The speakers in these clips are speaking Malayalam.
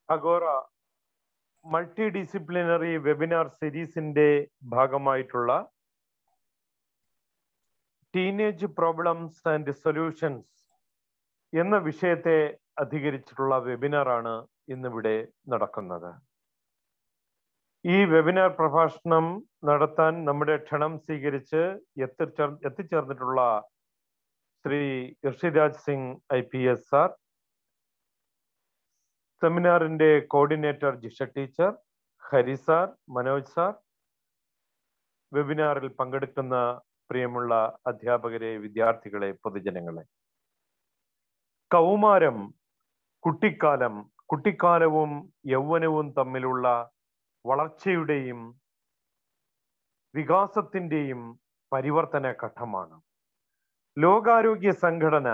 അഗോറ മൾട്ടി ഡിസിപ്ലിനറി വെബിനാർ സീരീസിന്റെ ഭാഗമായിട്ടുള്ള ടീനേജ് പ്രോബ്ലംസ് ആൻഡ് സൊല്യൂഷൻസ് എന്ന വിഷയത്തെ അധികരിച്ചിട്ടുള്ള വെബിനാറാണ് ഇന്നിവിടെ നടക്കുന്നത് ഈ വെബിനാർ പ്രഭാഷണം നടത്താൻ നമ്മുടെ ക്ഷണം സ്വീകരിച്ച് എത്തിച്ചേർ എത്തിച്ചേർന്നിട്ടുള്ള Shri Rishiraj Singh I P S sir സെമിനാറിന്റെ coordinator Jisha teacher Hari sir Manoj sir വെബിനാറിൽ പങ്കെടുക്കുന്ന പ്രിയമുള്ള അധ്യാപകരെ വിദ്യാർത്ഥികളെ പൊതുജനങ്ങളെ കൗമാരം കുട്ടിക്കാലം കുട്ടിക്കാലവും യൗവനവും തമ്മിലുള്ള വളർച്ചയുടെയും വികാസത്തിന്റെയും പരിവർത്തന ഘട്ടമാണ് ലോകാരോഗ്യ സംഘടന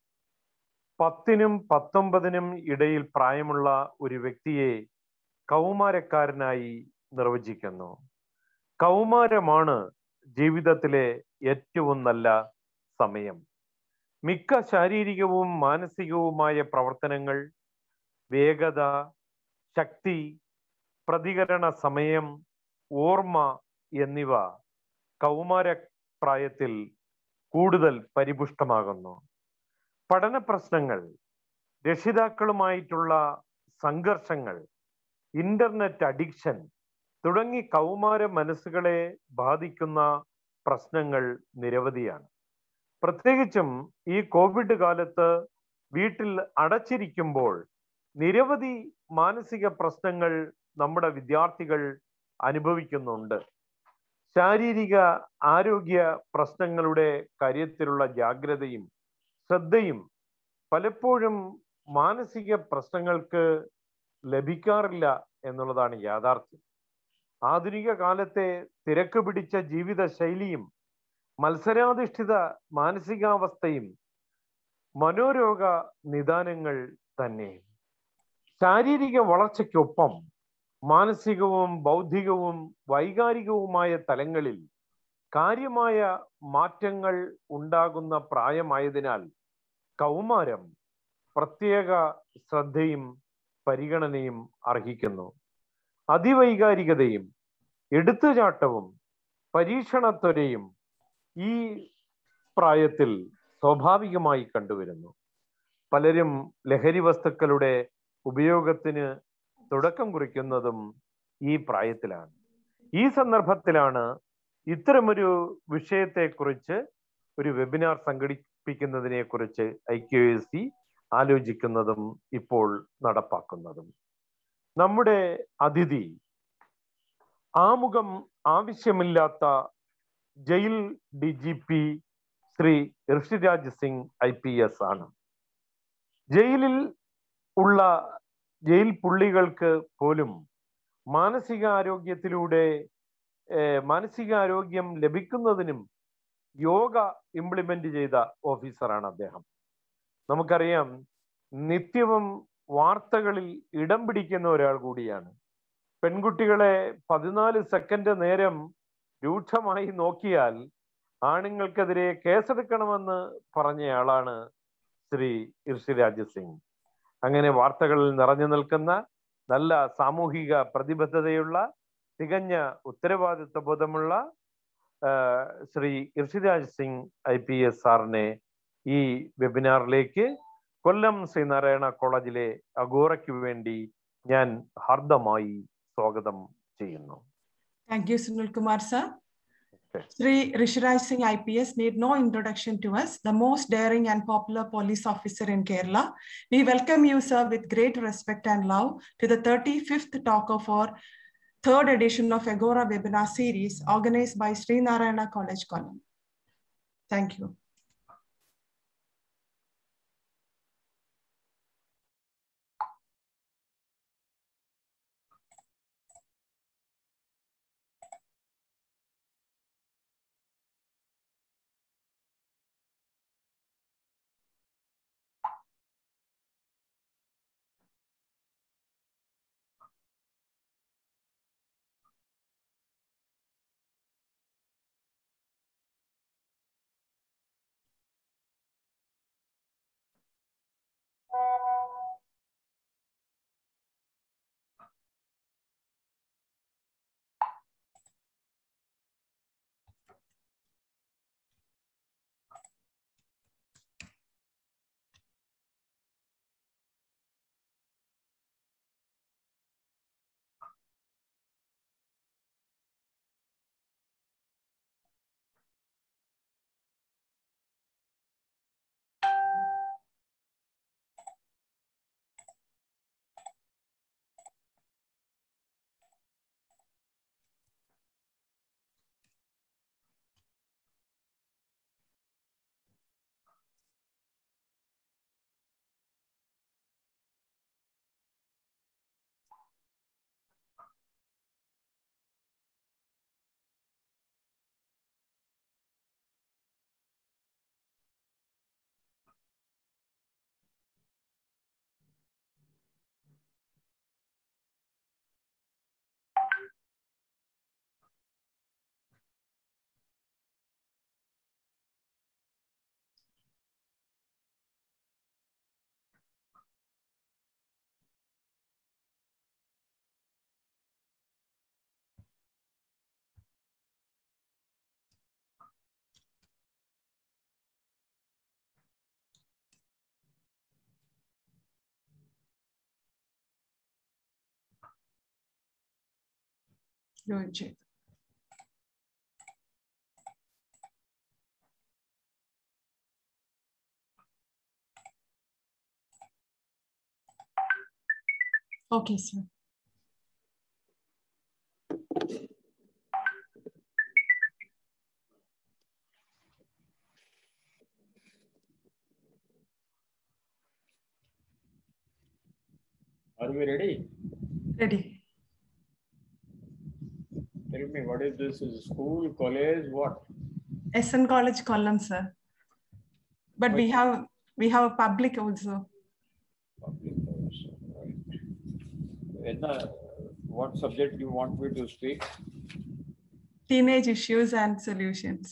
പത്തിനും പത്തൊമ്പതിനും ഇടയിൽ പ്രായമുള്ള ഒരു വ്യക്തിയെ കൗമാരക്കാരനായി നിർവചിക്കുന്നു കൗമാരമാണ് ജീവിതത്തിലെ ഏറ്റവും നല്ല സമയം മിക്ക ശാരീരികവും മാനസികവുമായ പ്രവർത്തനങ്ങൾ വേഗത ശക്തി പ്രതികരണ സമയം ഓർമ്മ എന്നിവ കൗമാര പ്രായത്തിൽ കൂടുതൽ പരിപുഷ്ടമാകുന്നു പഠന പ്രശ്നങ്ങൾ രക്ഷിതാക്കളുമായിട്ടുള്ള സംഘർഷങ്ങൾ ഇന്റർനെറ്റ് അഡിക്ഷൻ തുടങ്ങി കൗമാര മനസ്സുകളെ ബാധിക്കുന്ന പ്രശ്നങ്ങൾ നിരവധിയാണ് പ്രത്യേകിച്ചും ഈ കോവിഡ് കാലത്ത് വീട്ടിൽ അടച്ചിരിക്കുമ്പോൾ നിരവധി മാനസിക പ്രശ്നങ്ങൾ നമ്മുടെ വിദ്യാർത്ഥികൾ അനുഭവിക്കുന്നുണ്ട് ശാരീരിക ആരോഗ്യ പ്രശ്നങ്ങളുടെ കാര്യത്തിലുള്ള ജാഗ്രതയും ശ്രദ്ധയും പലപ്പോഴും മാനസിക പ്രശ്നങ്ങൾക്ക് ലഭിക്കാറില്ല എന്നുള്ളതാണ് യാഥാർത്ഥ്യം ആധുനിക കാലത്തെ തിരക്ക് പിടിച്ച ജീവിത ശൈലിയും മത്സരാധിഷ്ഠിത മാനസികാവസ്ഥയും മനോരോഗ നിദാനങ്ങൾ തന്നെ ശാരീരിക വളർച്ചയ്ക്കൊപ്പം മാനസികവും ബൗദ്ധികവും വൈകാരികവുമായ തലങ്ങളിൽ കാര്യമായ മാറ്റങ്ങൾ ഉണ്ടാകുന്ന പ്രായമായതിനാൽ കൗമാരം പ്രത്യേക ശ്രദ്ധയും പരിഗണനയും അർഹിക്കുന്നു അതിവൈകാരികതയും എടുത്തുചാട്ടവും പരീക്ഷണത്വരയും ഈ പ്രായത്തിൽ സ്വാഭാവികമായി കണ്ടുവരുന്നു പലരും ലഹരി വസ്തുക്കളുടെ ഉപയോഗത്തിന് തുടക്കം കുറിക്കുന്നതും ഈ പ്രായത്തിലാണ് ഈ സന്ദർഭത്തിലാണ് ഇത്തരമൊരു വിഷയത്തെക്കുറിച്ച് ഒരു വെബിനാർ സംഘടിപ്പിക്കുന്നതിനെ കുറിച്ച് ഐ ക്യു എസ് സി ആലോചിക്കുന്നതും ഇപ്പോൾ നടപ്പാക്കുന്നതും നമ്മുടെ അതിഥി ആമുഖം ആവശ്യമില്ലാത്ത jail D G P Shri Rishiraj Singh I P S ആണ് ജയിലിൽ ഉള്ള ജയിൽ പുള്ളികൾക്ക് പോലും മാനസികാരോഗ്യത്തിലൂടെ മാനസികാരോഗ്യം ലഭിക്കുന്നതിനും യോഗ ഇംപ്ലിമെന്റ് ചെയ്ത ഓഫീസറാണ് അദ്ദേഹം നമുക്കറിയാം നിത്യവും വാർത്തകളിൽ ഇടം പിടിക്കുന്ന ഒരാൾ കൂടിയാണ് പെൺകുട്ടികളെ പതിനാല് സെക്കൻഡ് നേരം രൂക്ഷമായി നോക്കിയാൽ ആണുങ്ങൾക്കെതിരെ കേസെടുക്കണമെന്ന് പറഞ്ഞയാളാണ് ശ്രീ ഋഷിരാജ് സിംഗ് അങ്ങനെ വാർത്തകളിൽ നിറഞ്ഞു നിൽക്കുന്ന നല്ല സാമൂഹിക പ്രതിബദ്ധതയുള്ള തികഞ്ഞ ഉത്തരവാദിത്വ ബോധമുള്ള Shri Rishiraj Singh I P S സാറിനെ ഈ വെബിനാറിലേക്ക് കൊല്ലം ശ്രീനാരായണ കോളേജിലെ അഗോറയ്ക്ക് വേണ്ടി ഞാൻ ഹാർദമായി സ്വാഗതം ചെയ്യുന്നു thank you Sunil Kumar sir Sri Rishraj Singh IPS need no introduction to us, the most daring and popular police officer in Kerala. We welcome you, sir, with great respect and love to the 35th talk of our third edition of Agora webinar series organized by Sri Narayana College, Kollam. Thank you. Join ചെയ്തു okay sir Are we ready? Ready Tell me, what is this? Is school, college, what? SN College Kollam, sir. But we have we have a public also. Public also, right. And, uh, what subject you want me to speak? Teenage issues and solutions.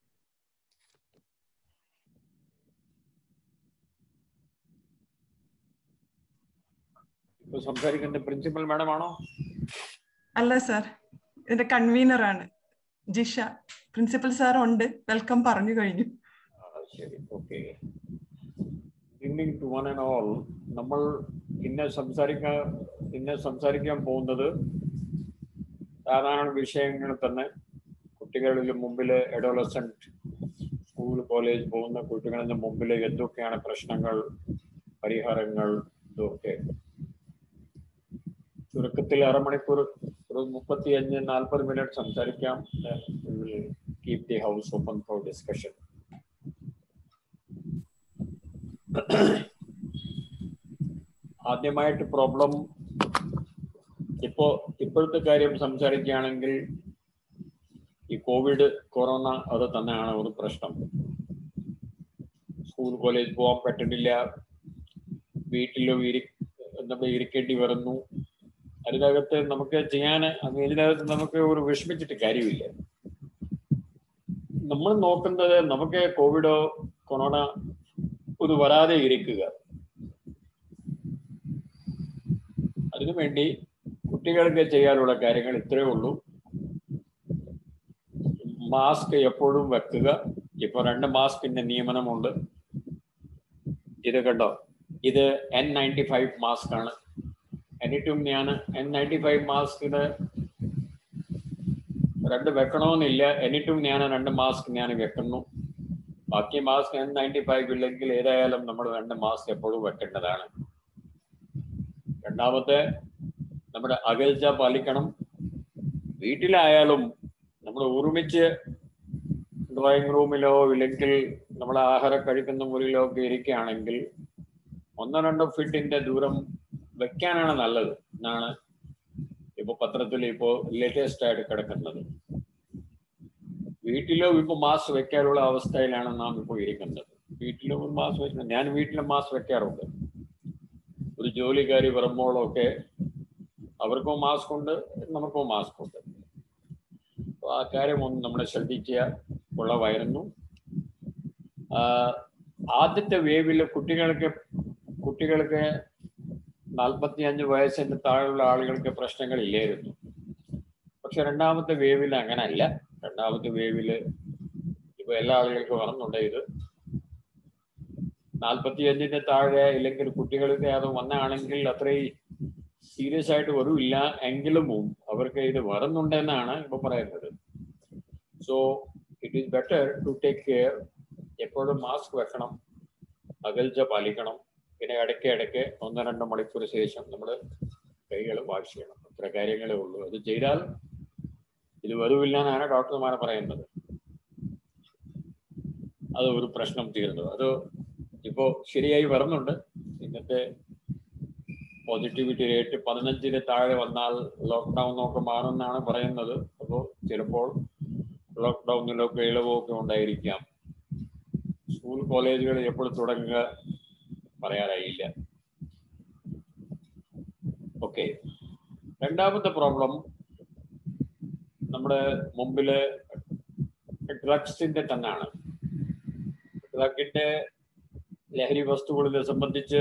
ഇപ്പൊ സംസാരിക്കുന്ന പ്രിൻസിപ്പൽ മാഡം ആണോ അല്ല സർ ഇതിന്റെ കൺവീനർ ആണ് ജിഷ പ്രിൻസിപ്പൽ സാർ ഉണ്ട് വെൽക്കം പറഞ്ഞു കഴിഞ്ഞു ആ, ശരി okay evening to one and all നമ്മൾ ഇന്ന് സംസാരിക്കാൻ ഇന്ന് സംസാരിക്കാൻ പോകുന്നത് സാധാരണ വിഷയങ്ങൾ തന്നെ കുട്ടികളിൽ മുമ്പിൽ എഡോളസെന്റ് സ്കൂൾ കോളേജ് പോകുന്ന കുട്ടികളിന് മുമ്പിൽ എന്തൊക്കെയാണ് പ്രശ്നങ്ങൾ പരിഹാരങ്ങൾ ഇതൊക്കെ ചുരുക്കത്തിൽ അരമണിക്കൂർ ഒരു മുപ്പത്തി അഞ്ച് നാൽപ്പത് മിനിറ്റ് സംസാരിക്കാം keep the house open for discussion ആദ്യമായിട്ട് പ്രോബ്ലം ഇപ്പോ ഇപ്പോഴത്തെ കാര്യം സംസാരിക്കുകയാണെങ്കിൽ ഈ കോവിഡ് കൊറോണ അത് തന്നെയാണ് ഒരു പ്രശ്നം സ്കൂൾ കോളേജ് പോകാൻ പറ്റുന്നില്ല വീട്ടിലോ ഇരി നമ്മൾ ഇരിക്കേണ്ടി വരുന്നു അതിനകത്ത് നമുക്ക് ചെയ്യാൻ അത് ഇതിനകത്ത് നമുക്ക് ഒരു വിഷമിച്ചിട്ട് കാര്യമില്ല നമ്മൾ നോക്കുന്നത് നമുക്ക് കോവിഡോ കൊറോണ ഇത് വരാതെ ഇരിക്കുക അതിനുവേണ്ടി കുട്ടികൾക്ക് ചെയ്യാനുള്ള കാര്യങ്ങൾ ഇത്രയേ ഉള്ളൂ മാസ്ക് എപ്പോഴും വെക്കുക ഇപ്പൊ രണ്ട് മാസ്കിന്റെ നിയമനമുണ്ട് ഇത് കണ്ടോ ഇത് എൻ നയൻറ്റി ഫൈവ് മാസ്ക് ആണ് എന്നിട്ടും ഞാൻ എൻ നയൻറ്റി ഫൈവ് മാസ്കിന് രണ്ട് വെക്കണമെന്നില്ല എന്നിട്ടും ഞാൻ രണ്ട് മാസ്ക് ഞാൻ വെക്കുന്നു ബാക്കി മാസ്ക് എൻ നയൻറ്റി ഫൈവ് ഇല്ലെങ്കിൽ ഏതായാലും നമ്മൾ രണ്ട് മാസ്ക് എപ്പോഴും വെക്കേണ്ടതാണ് രണ്ടാമത്തെ നമ്മുടെ അകൽച്ച പാലിക്കണം വീട്ടിലായാലും നമ്മൾ ഒരുമിച്ച് ഡ്രോയിങ് റൂമിലോ ഇല്ലെങ്കിൽ നമ്മൾ ആഹാരം കഴിക്കുന്ന മുറിയിലോ ഒക്കെ ഇരിക്കുകയാണെങ്കിൽ ഒന്നോ രണ്ടോ ഫീറ്റിന്റെ ദൂരം വെക്കാനാണ് നല്ലത് എന്നാണ് ഇപ്പൊ പത്രത്തിൽ ഇപ്പോ ലേറ്റസ്റ്റ് ആയിട്ട് കിടക്കുന്നത് വീട്ടിലോ ഇപ്പൊ മാസ്ക് വെക്കാനുള്ള അവസ്ഥയിലാണ് നാം ഇപ്പോൾ ഇരിക്കുന്നത് വീട്ടിലും ഒരു മാസ്ക് വെക്കണം ഞാൻ വീട്ടിലും മാസ്ക് വെക്കാറുണ്ട് ഒരു ജോലിക്കാരി വരുമ്പോഴൊക്കെ അവർക്കും മാസ്ക് ഉണ്ട് നമുക്കും മാസ്ക് ഉണ്ട് അപ്പൊ ആ കാര്യം ഒന്ന് നമ്മൾ ശ്രദ്ധിക്കുക ഉള്ളവായിരുന്നു ആദ്യത്തെ വേവിൽ കുട്ടികൾക്ക് കുട്ടികൾക്ക് നാൽപ്പത്തി അഞ്ച് വയസ്സിന്റെ താഴെയുള്ള ആളുകൾക്ക് പ്രശ്നങ്ങളില്ലായിരുന്നു പക്ഷെ രണ്ടാമത്തെ വേവിൽ അങ്ങനല്ല രണ്ടാമത്തെ വേവില് ഇപ്പൊ എല്ലാ ആളുകൾക്കും വന്നുണ്ട് ഇത് നാൽപ്പത്തി അഞ്ചിന്റെ താഴെ ഇല്ലെങ്കിൽ കുട്ടികൾക്ക് അത് വന്നാണെങ്കിൽ അത്രയും സീരിയസ് ആയിട്ട് വരില്ല എങ്കിലും അവർക്ക് ഇത് വരുന്നുണ്ടെന്നാണ് ഇപ്പൊ പറയുന്നത് so it is better to take care എപ്പോഴും മാസ്ക് വെക്കണം അകൽച്ച പാലിക്കണം പിന്നെ ഇടയ്ക്ക് ഇടയ്ക്ക് ഒന്ന് രണ്ട് മണിക്കൂർ ശേഷം നമ്മൾ കൈകൾ വാഷ് ചെയ്യണം അത്ര കാര്യങ്ങളേ ഉള്ളൂ അത് ചെയ്താൽ ഇത് വരില്ല എന്നാണ് ഡോക്ടർമാർ പറയുന്നത് അത് ഒരു പ്രശ്നം തീർന്നു അത് ഇപ്പോ ശരിയായി വരുന്നുണ്ട് ഇന്നത്തെ പോസിറ്റിവിറ്റി റേറ്റ് പതിനഞ്ചിന് താഴെ വന്നാൽ ലോക്ക്ഡൗൺ ഒക്കെ മാറുമെന്നാണ് പറയുന്നത് അപ്പോൾ ചിലപ്പോൾ ലോക്ക്ഡൗണിലൊക്കെ ഇളവൊക്കെ ഉണ്ടായിരിക്കാം സ്കൂൾ കോളേജുകൾ എപ്പോൾ തുടങ്ങുക പറയാറായില്ല ഓക്കെ രണ്ടാമത്തെ പ്രോബ്ലം നമ്മുടെ മുമ്പില് ഡ്രഗ്സിന്റെ തന്നെയാണ് ഡ്രഗിന്റെ ലഹരി വസ്തുക്കളിനെ സംബന്ധിച്ച്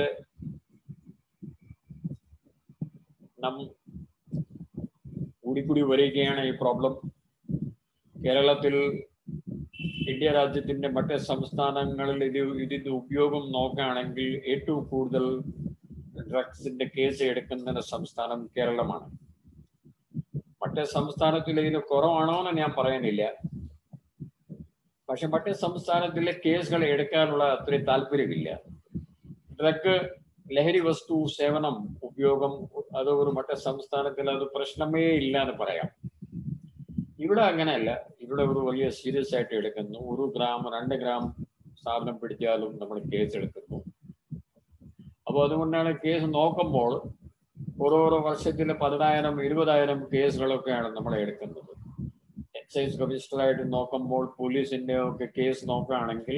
നം കൂടിക്കൂടി വരികയാണ് ഈ പ്രോബ്ലം കേരളത്തിൽ ഇന്ത്യ രാജ്യത്തിന്റെ മറ്റ് സംസ്ഥാനങ്ങളിൽ ഇത് ഇതിന്റെ ഉപയോഗം നോക്കുകയാണെങ്കിൽ ഏറ്റവും കൂടുതൽ ഡ്രഗ്സിന്റെ കേസ് എടുക്കുന്ന സംസ്ഥാനം കേരളമാണ് മറ്റേ സംസ്ഥാനത്തിൽ ഇതിന് കുറവാണോ എന്ന് ഞാൻ പറയുന്നില്ല പക്ഷെ മറ്റേ സംസ്ഥാനത്തിലെ കേസുകൾ എടുക്കാനുള്ള അത്രയും താല്പര്യമില്ല ഡ്രഗ് ലഹരി വസ്തു സേവനം ഉപയോഗം അത് ഒരു മറ്റേ സംസ്ഥാനത്തിൽ അത് പ്രശ്നമേ ഇല്ല എന്ന് പറയാം ഇവിടെ അങ്ങനെയല്ല ഇവിടെ ഒരു വലിയ സീരിയസ് ആയിട്ട് എടുക്കുന്നു ഒരു ഗ്രാം രണ്ട് ഗ്രാം സാധനം പിടിച്ചാലും നമ്മൾ കേസ് എടുക്കുന്നു അപ്പോൾ അതുകൊണ്ടാണ് കേസ് നോക്കുമ്പോൾ ഓരോരോ വർഷത്തിൽ പതിനായിരം ഇരുപതായിരം കേസുകളൊക്കെയാണ് നമ്മൾ എടുക്കുന്നത് എക്സൈസ് കമ്മീഷണറായിട്ട് നോക്കുമ്പോൾ പോലീസിന്റെ ഒക്കെ കേസ് നോക്കുകയാണെങ്കിൽ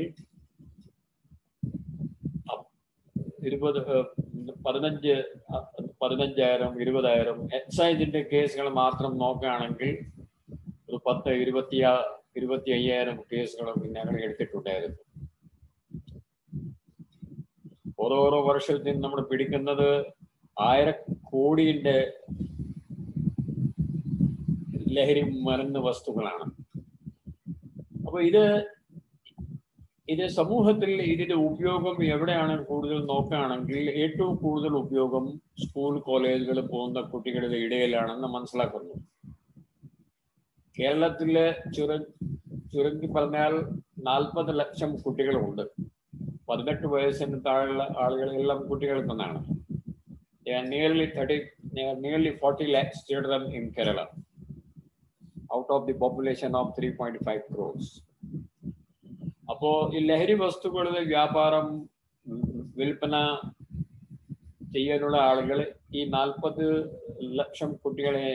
ഇരുപത് പതിനഞ്ച് പതിനഞ്ചായിരം ഇരുപതായിരം എക്സൈസിന്റെ കേസുകൾ മാത്രം നോക്കുകയാണെങ്കിൽ ഒരു പത്ത് ഇരുപത്തി ഇരുപത്തി അയ്യായിരം കേസുകളൊക്കെ ഞങ്ങൾ എടുത്തിട്ടുണ്ടായിരുന്നു ഓരോരോ വർഷത്തിൽ നമ്മൾ പിടിക്കുന്നത് ആയിര കോടിയുടെ ലഹരി മരുന്ന് വസ്തുക്കളാണ് അപ്പൊ ഇത് ഇത് സമൂഹത്തിൽ ഇതിന്റെ ഉപയോഗം എവിടെയാണ് കൂടുതൽ നോക്കുകയാണെങ്കിൽ ഏറ്റവും കൂടുതൽ ഉപയോഗം സ്കൂൾ കോളേജുകൾ പോകുന്ന കുട്ടികളുടെ ഇടയിലാണെന്ന് മനസ്സിലാക്കുന്നു കേരളത്തിലെ ചുര ചുരുങ്ങി പറഞ്ഞാൽ നാൽപ്പത് ലക്ഷം കുട്ടികളുണ്ട് പതിനെട്ട് വയസ്സിന് താഴെയുള്ള ആളുകൾ എല്ലാം കുട്ടികൾക്കെന്നാണ് nearly thirty nearly forty lakhs children in Kerala out of the population of three point five crores അപ്പോ ഈ ലഹരി വസ്തുക്കളുടെ വ്യാപാരം വിൽപ്പന ചെയ്യാനുള്ള ആളുകൾ ഈ നാൽപ്പത് ലക്ഷം കുട്ടികളെ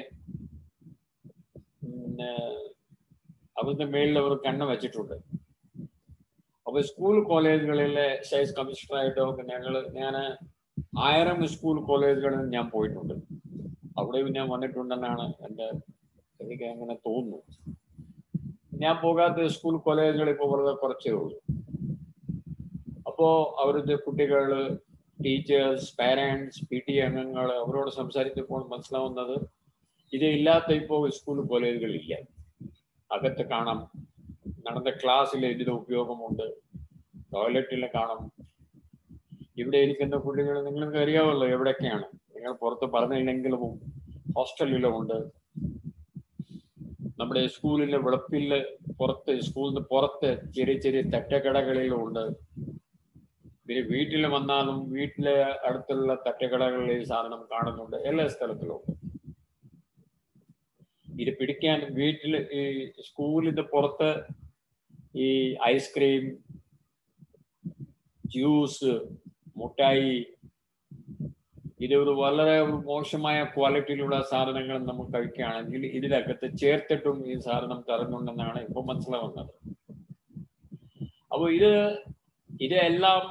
അവരുടെ മേളിൽ അവർ കണ്ണ് വെച്ചിട്ടുണ്ട് അപ്പൊ സ്കൂൾ കോളേജുകളിലെ എക്സൈസ് കമ്മീഷണറായിട്ടോ ഞങ്ങൾ ഞാൻ ആയിരം സ്കൂൾ കോളേജുകളിൽ ഞാൻ പോയിട്ടുണ്ട് അവിടെയും ഞാൻ വന്നിട്ടുണ്ടെന്നാണ് എൻ്റെ എനിക്ക് അങ്ങനെ തോന്നുന്നു ഞാൻ പോകാത്ത സ്കൂൾ കോളേജുകൾ ഇപ്പോൾ വളരെ കുറച്ചേ ഉള്ളൂ അപ്പോ അവരുടെ കുട്ടികൾ ടീച്ചേഴ്സ് പാരൻസ് പി ടി അംഗങ്ങൾ അവരോട് സംസാരിച്ചപ്പോൾ മനസ്സിലാവുന്നത് ഇത് ഇല്ലാത്ത ഇപ്പോൾ സ്കൂൾ കോളേജുകളില്ല അകത്ത് കാണാം നടന്ന ക്ലാസ്സിൽ ഇതിന്റെ ഉപയോഗമുണ്ട് ടോയ്ലറ്റിൽ കാണാം ഇവിടെ ഇരിക്കുന്ന കുട്ടികൾ നിങ്ങൾക്ക് അറിയാമല്ലോ എവിടെയൊക്കെയാണ് നിങ്ങൾ പുറത്ത് പറഞ്ഞില്ലെങ്കിലും ഹോസ്റ്റലിലും ഉണ്ട് നമ്മുടെ സ്കൂളിലെ വിളപ്പില് പുറത്ത് സ്കൂളിന് പുറത്ത് ചെറിയ ചെറിയ തട്ടക്കടകളിലും ഉണ്ട് പിന്നെ വീട്ടിൽ വന്നാലും വീട്ടിലെ അടുത്തുള്ള തട്ടക്കടകളിൽ ഈ സാധനം കാണുന്നുണ്ട് എല്ലാ സ്ഥലത്തിലും ഉണ്ട് ഇത് പിടിക്കാൻ വീട്ടിൽ ഈ സ്കൂളിന്റെ പുറത്ത് ഈ ഐസ്ക്രീം ജ്യൂസ് മുട്ടായി ഇത് ഒരു വളരെ മോശമായ ക്വാളിറ്റിയിലുള്ള സാധനങ്ങൾ നമ്മൾ കഴിക്കുകയാണെങ്കിൽ ഇതിനകത്ത് ചേർത്തിട്ടും ഈ സാധനം തരുന്നുണ്ടെന്നാണ് ഇപ്പൊ മനസ്സിലാവുന്നത് അപ്പോൾ ഇത് ഇതെല്ലാം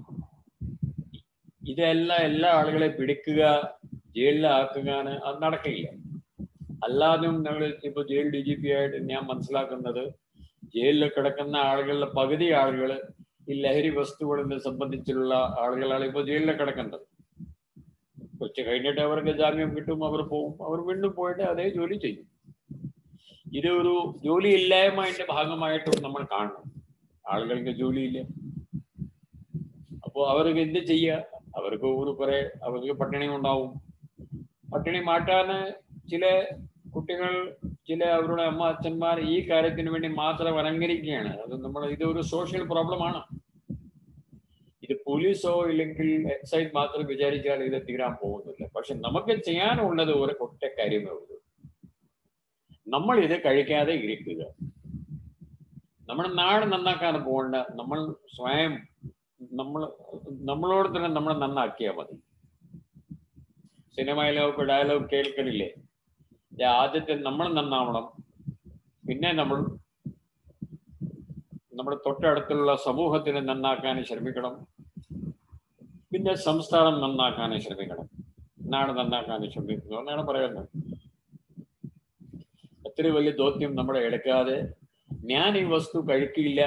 ഇതെല്ലാം എല്ലാ ആളുകളെ പിടിക്കുക ജയിലിലാക്കുക അത് നടക്കില്ല അല്ലാതെയും ഞങ്ങൾ ഇപ്പൊ ജയിൽ ഡി ജി പി ആയിട്ട് ഞാൻ മനസ്സിലാക്കുന്നത് ജയിലിൽ കിടക്കുന്ന ആളുകളുടെ പകുതി ആളുകൾ ഈ ലഹരി വസ്തുക്കളിനെ സംബന്ധിച്ചുള്ള ആളുകളാണ് ഇപ്പൊ ജയിലിൽ കിടക്കുന്നത് കുറച്ച് കഴിഞ്ഞിട്ട് അവർക്ക് ജാമ്യം കിട്ടും അവർ പോകും അവർ വീണ്ടും പോയിട്ട് അതേ ജോലി ചെയ്യും ഇത് ഒരു ജോലി ഇല്ലായ്മയുടെ ഭാഗമായിട്ടും നമ്മൾ കാണണം ആളുകൾക്ക് ജോലിയില്ല അപ്പോൾ അവർക്ക് എന്ത് ചെയ്യുക അവർക്ക് ഒരു കുറെ അവർക്ക് പട്ടിണി ഉണ്ടാവും പട്ടിണി മാറ്റാന് ചില കുട്ടികൾ ചില അവരുടെ അമ്മ അച്ഛന്മാർ ഈ കാര്യത്തിന് വേണ്ടി മാത്രം അലങ്കരിക്കുകയാണ് അത് നമ്മൾ ഇതൊരു സോഷ്യൽ പ്രോബ്ലമാണ് ഇത് പോലീസോ ഇല്ലെങ്കിൽ എക്സൈസ് മാത്രം വിചാരിച്ചാൽ ഇത് തീരാൻ പോകുന്നില്ല പക്ഷെ നമുക്ക് ചെയ്യാനുള്ളത് ഒരു ഒറ്റ കാര്യമേ ഉള്ളൂ നമ്മൾ ഇത് കഴിക്കാതെ ഇരിക്കുക നമ്മുടെ നാട് നന്നാക്കാൻ പോകേണ്ട നമ്മൾ സ്വയം നമ്മൾ നമ്മളോട് തന്നെ നമ്മൾ നന്നാക്കിയാൽ മതി സിനിമയിലൊക്കെ ഡയലോഗ് കേൾക്കലില്ലേ ആദ്യത്തെ നമ്മൾ നന്നാവണം പിന്നെ നമ്മൾ നമ്മുടെ തൊട്ടടുത്തുള്ള സമൂഹത്തിനെ നന്നാക്കാൻ ശ്രമിക്കണം പിന്നെ സംസ്ഥാനം നന്നാക്കാൻ ശ്രമിക്കണം നാട് നന്നാക്കാൻ ശ്രമിക്കുന്നു എന്നാണ് പറയുന്നത് എത്ര വലിയ ദൗത്യം നമ്മളെ എടുക്കാതെ ഞാൻ ഈ വസ്തു കഴിക്കില്ല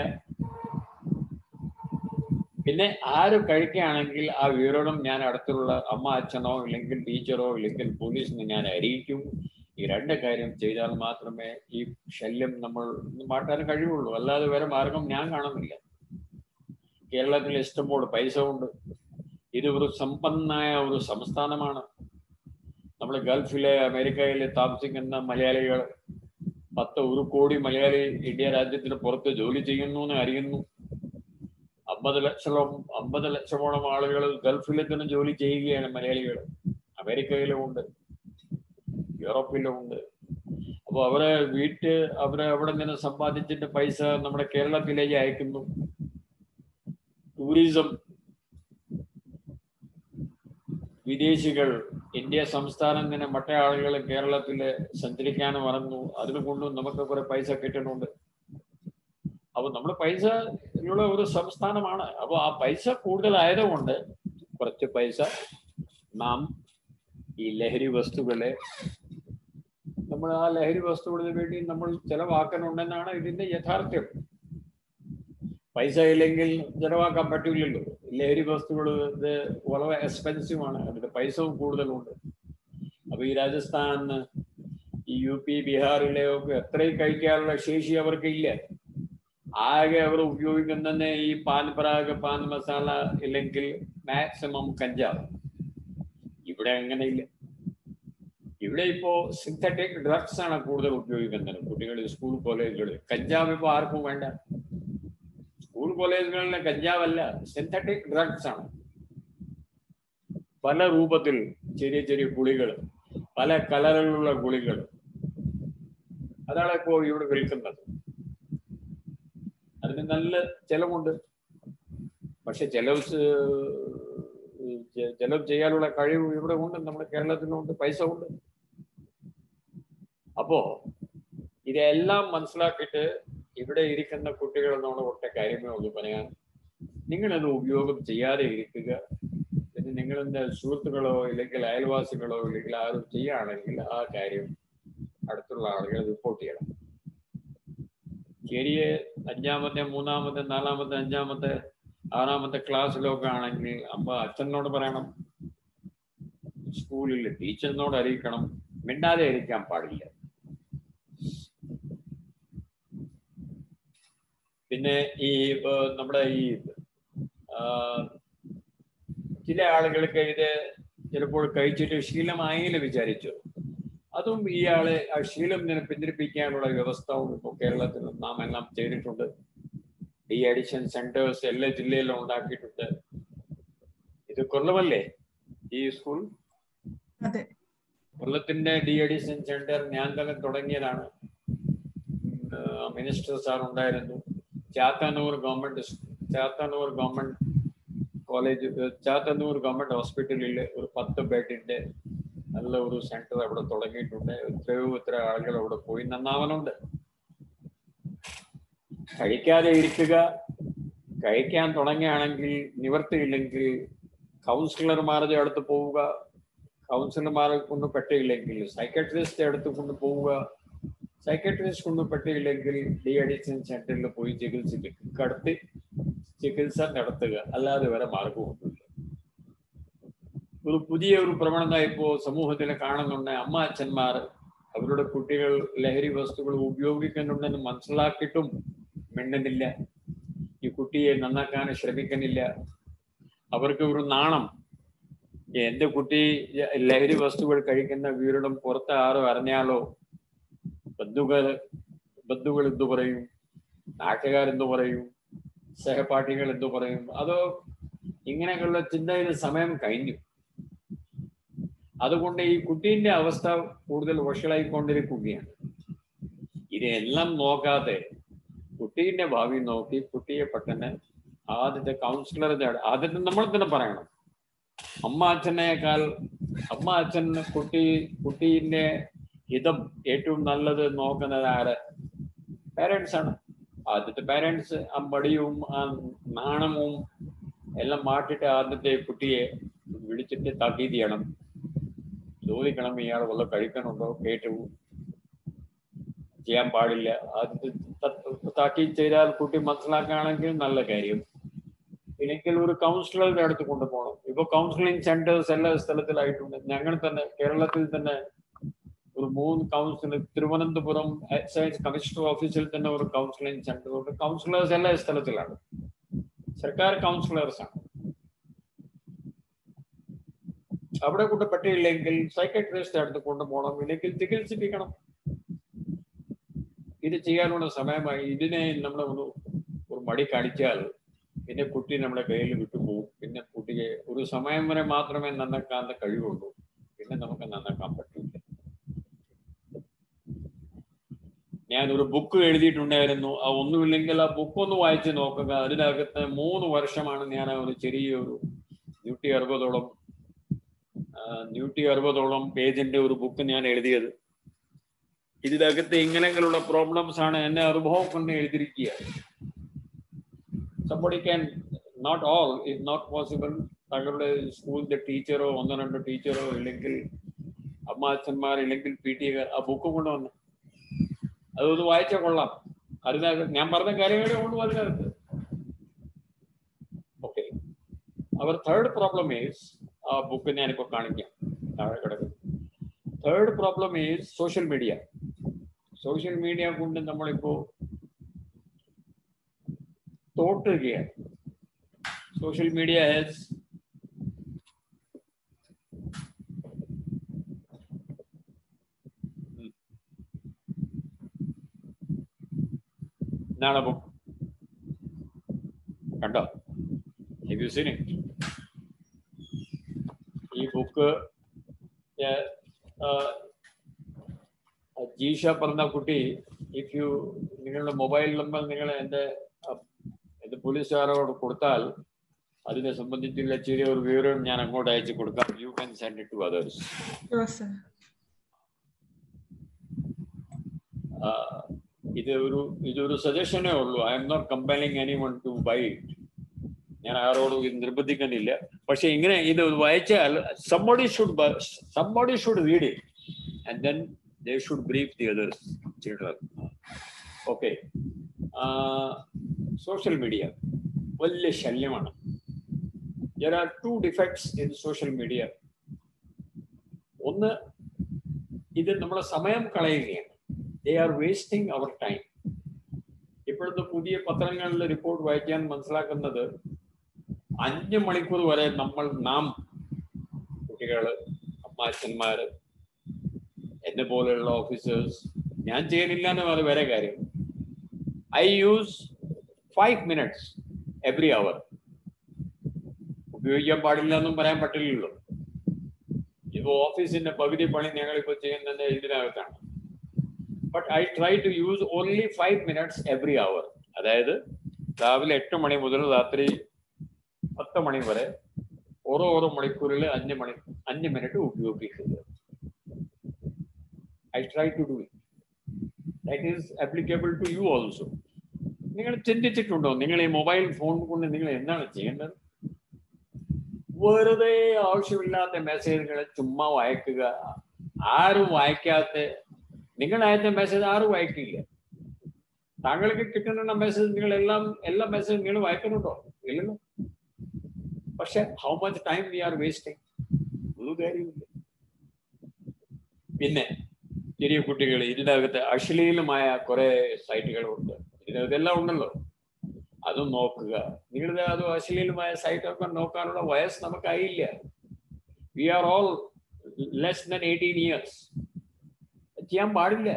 പിന്നെ ആര് കഴിക്കുകയാണെങ്കിൽ ആ വിവരണം ഞാൻ അടുത്തുള്ള അമ്മ അച്ഛനോ ഇല്ലെങ്കിൽ ടീച്ചറോ ഇല്ലെങ്കിൽ പോലീസിനെ ഞാൻ അറിയിക്കും ഈ രണ്ട് കാര്യം ചെയ്താൽ മാത്രമേ ഈ ശല്യം നമ്മൾ മാറ്റാൻ കഴിയുള്ളൂ അല്ലാതെ വേറെ മാർഗം ഞാൻ കാണുന്നില്ല കേരളത്തിൽ ഇഷ്ടംപോലെ പൈസ ഉണ്ട് ഇത് ഒരു സമ്പന്നായ ഒരു സംസ്ഥാനമാണ് നമ്മൾ ഗൾഫിലെ അമേരിക്കയിൽ താമസിക്കുന്ന മലയാളികൾ പത്ത് ഒരു കോടി മലയാളി ഇന്ത്യ രാജ്യത്തിന് പുറത്ത് ജോലി ചെയ്യുന്നു എന്ന് അറിയുന്നു അമ്പത് ലക്ഷം അമ്പത് ലക്ഷമോളം ആളുകൾ ഗൾഫിൽ തന്നെ ജോലി ചെയ്യുകയാണ് മലയാളികൾ അമേരിക്കയിലും ഉണ്ട് യൂറോപ്പിലും ഉണ്ട് അപ്പോൾ അവരെ വീട്ട് അവരെ അവിടെ നിന്ന് സമ്പാദിച്ചിട്ട് പൈസ നമ്മുടെ കേരളത്തിലേക്ക് അയക്കുന്നു ടൂറിസം വിദേശികൾ ഇന്ത്യ സംസ്ഥാനം തന്നെ മറ്റേ ആളുകൾ കേരളത്തിൽ സഞ്ചരിക്കാൻ മറന്നു അതിനെ കൊണ്ടും നമുക്ക് കുറെ പൈസ കിട്ടുന്നുണ്ട് അപ്പൊ നമ്മൾ പൈസ ഉള്ള ഒരു സംസ്ഥാനമാണ് അപ്പൊ ആ പൈസ കൂടുതലായതുകൊണ്ട് കുറച്ച് പൈസ നാം ഈ ലഹരി വസ്തുക്കളെ നമ്മൾ ആ ലഹരി വസ്തുക്കളിന് വേണ്ടി നമ്മൾ ചെലവാക്കുന്നുണ്ടെന്നാണ് ഇതിന്റെ യഥാർത്ഥ്യം പൈസ ഇല്ലെങ്കിൽ ചെലവാക്കാൻ പറ്റില്ലല്ലോ ലഹരി വസ്തുക്കൾ ഇത് വളരെ എക്സ്പെൻസീവ് ആണ് അതിന്റെ പൈസവും കൂടുതലുണ്ട് അപ്പൊ ഈ രാജസ്ഥാൻ ഈ യു പി ബീഹാറിലെ ഒക്കെ എത്രയും കഴിക്കാനുള്ള ശേഷി അവർക്ക് ഇല്ല ആകെ അവർ ഉപയോഗിക്കുന്ന ഈ പാൻ പരാഗ് പാൻ മസാല ഇല്ലെങ്കിൽ മാക്സിമം കഞ്ചാവ് ഇവിടെ അങ്ങനെയില്ല ഇവിടെ ഇപ്പോ സിന്തറ്റിക് ഡ്രഗ്സ് ആണ് കൂടുതൽ ഉപയോഗിക്കുന്നത് കുട്ടികൾ സ്കൂൾ കോളേജുകളിൽ കഞ്ചാവ് ഇപ്പൊ ആർക്കും വേണ്ട സ്കൂൾ കോളേജുകളിലെ കഞ്ചാവല്ല സിന്തറ്റിക് ഡ്രഗ്സ് ആണ് പല രൂപത്തിൽ ചെറിയ ചെറിയ ഗുളികൾ പല കളറിലുള്ള ഗുളികൾ അതാണ് ഇപ്പോ ഇവിടെ വിൽക്കുന്നത് അതിന് നല്ല ചെലവുണ്ട് പക്ഷെ ചെലവ് ചെലവ് ചെയ്യാനുള്ള കഴിവ് ഇവിടെ ഉണ്ട് നമ്മുടെ കേരളത്തിലുണ്ട് പൈസ ഉണ്ട് അപ്പോ ഇതെല്ലാം മനസ്സിലാക്കിയിട്ട് ഇവിടെ ഇരിക്കുന്ന കുട്ടികൾ നമ്മൾ ഒറ്റ കാര്യമേ ഉള്ളൂ പറയാൻ നിങ്ങളത് ഉപയോഗം ചെയ്യാതെ ഇരിക്കുക പിന്നെ നിങ്ങളുടെ സുഹൃത്തുക്കളോ ഇല്ലെങ്കിൽ അയൽവാസികളോ ഇല്ലെങ്കിൽ ആരും ചെയ്യുകയാണെങ്കിൽ ആ കാര്യം അടുത്തുള്ള ആളുകൾ റിപ്പോർട്ട് ചെയ്യണം ചെറിയ അഞ്ചാമത്തെ മൂന്നാമത്തെ നാലാമത്തെ അഞ്ചാമത്തെ ആറാമത്തെ ക്ലാസ്സിലൊക്കെ ആണെങ്കിൽ അമ്മ അച്ഛനോട് പറയണം സ്കൂളിൽ ടീച്ചറിനോട് അറിയിക്കണം മിണ്ടാതെ ഇരിക്കാൻ പാടില്ല പിന്നെ ഈ നമ്മുടെ ഈ ചില ആളുകൾക്ക് ഇത് ചിലപ്പോൾ കഴിച്ചിട്ട് ശീലമായെന്ന് വിചാരിച്ചു അതും ഇയാളെ ആ ശീലം ഇതിനെ പിന്തിരിപ്പിക്കാനുള്ള വ്യവസ്ഥവും ഇപ്പോൾ കേരളത്തിൽ നാം എല്ലാം ചെയ്തിട്ടുണ്ട് ഡി അഡിഷൻ സെന്റേഴ്സ് എല്ലാ ജില്ലയിലും ഉണ്ടാക്കിയിട്ടുണ്ട് ഇത് കൊല്ലമല്ലേ ഈ സ്കൂൾ കൊല്ലത്തിന്റെ ഡി അഡിഷൻ സെന്റർ ഞാൻ തന്നെ തുടങ്ങിയതാണ് മിനിസ്റ്റർ സാർ ഉണ്ടായിരുന്നു Chathannoor government Chathannoor government college Chathannoor government ഹോസ്പിറ്റലിൽ ഒരു പത്ത് ബെഡിന്റെ നല്ല ഒരു സെന്റർ അവിടെ തുടങ്ങിയിട്ടുണ്ട് എത്രയോ എത്ര ആളുകൾ അവിടെ പോയി നന്നാവനുണ്ട് കഴിക്കാതെ ഇരിക്കുക കഴിക്കാൻ തുടങ്ങുകയാണെങ്കിൽ നിവർത്തിയില്ലെങ്കിൽ കൗൺസിലർമാരുടെ അടുത്ത് പോവുക കൗൺസിലർമാരെ കൊണ്ട് പെട്ടില്ലെങ്കിൽ സൈക്കട്രിസ്റ്റ് അടുത്ത് കൊണ്ട് പോവുക സൈക്കട്രിസ്റ്റ് കൊണ്ട് പെട്ടില്ലെങ്കിൽ ഡി അഡിക്ഷൻ സെന്ററിൽ പോയി ചികിത്സിക്കുക കടത്തി ചികിത്സ നടത്തുക അല്ലാതെ വരെ മാർഗമൊന്നുമില്ല ഒരു പുതിയ ഒരു പ്രവണത ഇപ്പോ സമൂഹത്തിൽ കാണുന്നുണ്ട് അമ്മ അച്ഛന്മാർ അവരുടെ കുട്ടികൾ ലഹരി വസ്തുക്കൾ ഉപയോഗിക്കുന്നുണ്ടെന്ന് മനസ്സിലാക്കിയിട്ടും മിണ്ടുന്നില്ല ഈ കുട്ടിയെ നന്നാക്കാൻ ശ്രമിക്കുന്നില്ല അവർക്ക് ഒരു നാണം എന്റെ കുട്ടി ലഹരി വസ്തുക്കൾ കഴിക്കുന്ന വീടും പുറത്ത് ആരും അറിഞ്ഞാലോ ബന്ധുക്കൾ ബന്ധുക്കൾ എന്തു പറയും നാട്ടുകാരെന്തു പറയും സഹപാഠികൾ എന്തു പറയും അതോ ഇങ്ങനെയൊക്കെയുള്ള ചിന്തയിൽ സമയം കഴിഞ്ഞു അതുകൊണ്ട് ഈ കുട്ടീന്റെ അവസ്ഥ കൂടുതൽ വഷളായിക്കൊണ്ടിരിക്കുകയാണ് ഇതെല്ലാം നോക്കാതെ കുട്ടീന്റെ ഭാവി നോക്കി കുട്ടിയെ പെട്ടെന്ന് ആദ്യത്തെ കൗൺസിലറുടെ ആദ്യത്തെ നമ്മൾ തന്നെ പറയണം അമ്മ അച്ഛനേക്കാൾ അമ്മ അച്ഛൻ കുട്ടി കുട്ടീന്റെ ഹിതം ഏറ്റവും നല്ലത് നോക്കുന്നത് ആര് പാരൻസ് ആണ് ആദ്യത്തെ പാരൻസ് ആ മടിയും ആ നാണവും എല്ലാം മാറ്റിട്ട് ആദ്യത്തെ കുട്ടിയെ വിളിച്ചിട്ട് താക്കീത് ചെയ്യണം ചോദിക്കണം ഇയാൾ വല്ല കഴിക്കണുണ്ടോ കേട്ടു ചെയ്യാൻ പാടില്ല ആദ്യത്തെ താക്കീത് ചെയ്താൽ കുട്ടി മനസ്സിലാക്കുകയാണെങ്കിൽ നല്ല കാര്യം ഇല്ലെങ്കിൽ ഒരു കൗൺസിലറുടെ അടുത്ത് കൊണ്ടുപോകണം ഇപ്പൊ കൗൺസിലിംഗ് സെന്റേഴ്സ് എല്ലാ സ്ഥലത്തിലായിട്ടുണ്ട് ഞങ്ങൾ തന്നെ കേരളത്തിൽ തന്നെ ഒരു മൂന്ന് കൗൺസിലർ തിരുവനന്തപുരം എക്സൈസ് കമ്മീഷണർ ഓഫീസിൽ തന്നെ ഒരു കൗൺസിലിംഗ് സെന്റർ ഉണ്ട് കൗൺസിലേഴ്സ് എല്ലാ സ്ഥലത്തിലാണ് സർക്കാർ കൗൺസിലേഴ്സ് ആണ് അവിടെ കൊണ്ട് പറ്റിയില്ലെങ്കിൽ സൈക്കട്രിസ്റ്റ് അടുത്ത് കൊണ്ടുപോകണം ഇല്ലെങ്കിൽ ചികിത്സിപ്പിക്കണം ഇത് ചെയ്യാനുള്ള സമയമായി ഇതിനെ നമ്മൾ ഒന്ന് ഒരു മടി കാണിച്ചാൽ പിന്നെ കുട്ടി നമ്മുടെ കയ്യിൽ വിട്ടുപോകും പിന്നെ കുട്ടിയെ ഒരു സമയം വരെ മാത്രമേ നന്നാക്കാൻ കഴിയുള്ളൂ പിന്നെ നമുക്ക് നന്നാക്കാൻ പറ്റില്ല ഞാൻ ഒരു ബുക്ക് എഴുതിയിട്ടുണ്ടായിരുന്നു ആ ഒന്നുമില്ലെങ്കിൽ ആ ബുക്ക് ഒന്ന് വായിച്ച് നോക്കുക അതിനകത്ത് മൂന്ന് വർഷമാണ് ഞാൻ ഒരു ചെറിയൊരു നൂറ്റി അറുപതോളം നൂറ്റി അറുപതോളം പേജിന്റെ ഒരു ബുക്ക് ഞാൻ എഴുതിയത് ഇതിനകത്ത് ഇങ്ങനെയുള്ള പ്രോബ്ലംസ് ആണ് എന്നെ അനുഭവം കൊണ്ട് എഴുതിയിരിക്കുക somebody can not all is not possible തങ്ങളുടെ സ്കൂളിന്റെ ടീച്ചറോ ഒന്നോ രണ്ടോ ടീച്ചറോ ഇല്ലെങ്കിൽ അമ്മ അച്ഛന്മാർ ഇല്ലെങ്കിൽ പി ടി ആ ബുക്ക് കൊണ്ടുവന്നു അതൊന്ന് വായിച്ചാൽ കൊള്ളാം അതിനകത്ത് ഞാൻ പറഞ്ഞ കാര്യങ്ങളെ കൊണ്ട് അതിനകത്ത് okay our third problem is ആ ബുക്ക് ഞാനിപ്പോ കാണിക്കാം താഴെ കിടക്കും third problem is social media social media കൊണ്ട് നമ്മളിപ്പോ തോട്ടുകയാണ് സോഷ്യൽ മീഡിയ ഹാസ് ഇതാണ് ബുക്ക് കണ്ടോ Have you seen it? ഈ ബുക്ക് ജീഷ പറഞ്ഞ കുട്ടി ഇഫ് യു നിങ്ങളുടെ മൊബൈൽ നമ്പർ നിങ്ങൾ എൻ്റെ ഇത് പോലീസുകാരോട് കൊടുത്താൽ അതിനെ സംബന്ധിച്ചുള്ള ചെറിയ ഒരു വിവരം ഞാൻ അങ്ങോട്ട് അയച്ചു കൊടുക്കാം you can send it to others Sure, sir. ഇത് ഒരു ഇതൊരു സജഷനേ ഉള്ളൂ I am not compelling any one to buy it ഞാൻ ആരോടും ഇത് നിർബന്ധിക്കുന്നില്ല പക്ഷെ ഇങ്ങനെ ഇത് വായിച്ചാൽ somebody should somebody should read it and then they should brief the others children okay social media വലിയ ശല്യമാണ് there are two defects in social media ഒന്ന് ഇത് നമ്മളെ സമയം കളയുകയാണ് they are wasting our time ഇപ്പോഴത്തെ പുതിയ പത്രങ്ങളിലെ റിപ്പോർട്ട് വായിക്കാൻ മനസ്സിലാക്കുന്നത് അഞ്ച് മണിക്കൂർ വരെ നമ്മൾ നാം കുട്ടികള് അമ്മാച്ചന്മാര് എന്നെ പോലെയുള്ള ഓഫീസേഴ്സ് ഞാൻ ചെയ്യുന്നില്ല എന്ന് അത് വേറെ കാര്യം I use five minutes every hour ഉപയോഗിക്കാൻ പാടില്ല എന്നും പറയാൻ പറ്റില്ലല്ലോ ഇപ്പൊ ഓഫീസിന്റെ പകുതി പണി ഞങ്ങൾ ഇപ്പൊ ചെയ്യുന്നത് ഇതിനകത്താണ് but I try to use only five minutes every hour അതായത് രാവിലെ എട്ട് മണി മുതൽ രാത്രി പത്ത് മണി വരെ ഓരോ ഓരോ മണിക്കൂറിൽ അഞ്ച് മണി അഞ്ച് മിനിറ്റ് ഉപയോഗിക്കുക I try to do it that is applicable to you also നിങ്ങൾ ചിന്തിച്ചിട്ടുണ്ടോ നിങ്ങൾ ഈ മൊബൈൽ ഫോൺ കൊണ്ട് നിങ്ങൾ എന്താണ് ചെയ്യേണ്ടത് വെറുതെ ആവശ്യമില്ലാത്ത മെസ്സേജുകൾ ചുമ്മാ വായിക്കുക ആരും വായിക്കാത്ത നിങ്ങൾ അയച്ച മെസ്സേജ് ആരും വായിക്കില്ല താങ്കൾക്ക് കിട്ടുന്ന മെസ്സേജ് നിങ്ങൾ എല്ലാം എല്ലാ മെസ്സേജും നിങ്ങൾ വായിക്കുന്നുണ്ടോ ഇല്ലല്ലോ പക്ഷെ how much time we are wasting ഒരു കാര്യമില്ല പിന്നെ ചെറിയ കുട്ടികൾ ഇതിനകത്ത് അശ്ലീലമായ കുറെ സൈറ്റുകളുണ്ട് ഇതിനകത്ത് എല്ലാം ഉണ്ടല്ലോ അതും നോക്കുക നിങ്ങളുടെ അത് അശ്ലീലമായ സൈറ്റൊക്കെ നോക്കാനുള്ള വയസ്സ് നമുക്കായില്ല we are all less than eighteen years ചെയ്യാൻ പാടില്ല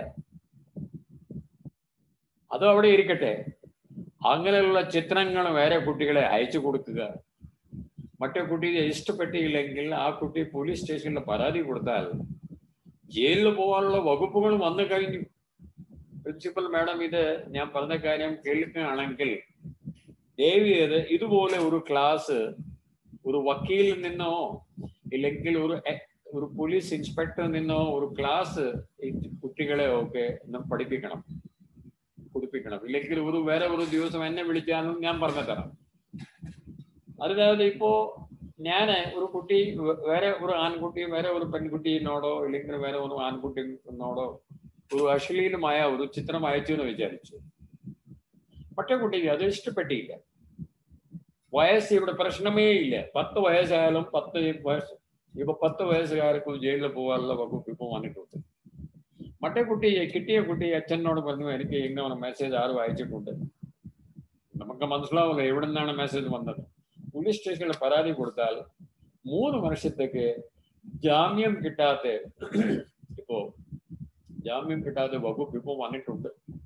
അതും അവിടെ ഇരിക്കട്ടെ അങ്ങനെയുള്ള ചിത്രങ്ങൾ വേറെ കുട്ടികളെ അയച്ചു കൊടുക്കുക മറ്റേ കുട്ടിയെ ഇഷ്ടപ്പെട്ടില്ലെങ്കിൽ ആ കുട്ടി പോലീസ് സ്റ്റേഷനിൽ പരാതി കൊടുത്താൽ ജയിലിൽ പോകാനുള്ള വകുപ്പുകൾ വന്നു കഴിഞ്ഞു പ്രിൻസിപ്പൽ മാഡം ഇത് ഞാൻ പറഞ്ഞ കാര്യം കേൾക്കുകയാണെങ്കിൽ ദേവിയത് ഇതുപോലെ ഒരു ക്ലാസ് ഒരു വക്കീലിൽ നിന്നോ ഇല്ലെങ്കിൽ ഒരു ഒരു പോലീസ് ഇൻസ്പെക്ടറിൽ നിന്നോ ഒരു ക്ലാസ് കുട്ടികളെ ഒക്കെ പഠിപ്പിക്കണം കുടിപ്പിക്കണം ഇല്ലെങ്കിൽ ഒരു വേറെ ഒരു ദിവസം എന്നെ വിളിച്ചാലും ഞാൻ പറഞ്ഞു തരാം അതിനകത്ത് ഇപ്പോ ഞാൻ ഒരു കുട്ടി വേറെ ഒരു ആൺകുട്ടി വേറെ ഒരു പെൺകുട്ടിയോടോ ഇല്ലെങ്കിൽ വേറെ ഒരു ആൺകുട്ടിനോടോ ഒരു അശ്ലീലമായ ഒരു ചിത്രം അയച്ചു എന്ന് വിചാരിച്ചു മറ്റേ കുട്ടിക്ക് അത് ഇഷ്ടപ്പെട്ടില്ല വയസ്സ് ഇവിടെ പ്രശ്നമേ ഇല്ല പത്ത് വയസ്സായാലും പത്ത് വയസ്സ് ഇപ്പൊ പത്ത് വയസ്സുകാർക്ക് ജയിലിൽ പോകാനുള്ള വകുപ്പ് ഇപ്പൊ വന്നിട്ടുണ്ട് മറ്റേ കുട്ടി കിട്ടിയ കുട്ടി അച്ഛനോട് പറഞ്ഞു എനിക്ക് ഇങ്ങനെ മെസ്സേജ് ആരും അയച്ചിട്ടുണ്ട് നമുക്ക് മനസ്സിലാവില്ല എവിടെ നിന്നാണ് മെസ്സേജ് വന്നത് പോലീസ് സ്റ്റേഷനിൽ പരാതി കൊടുത്താൽ മൂന്ന് വർഷത്തേക്ക് ജാമ്യം കിട്ടാത്ത ഇപ്പോ ജാമ്യം കിട്ടാത്ത വകുപ്പ് ഇപ്പോ വന്നിട്ടുണ്ട്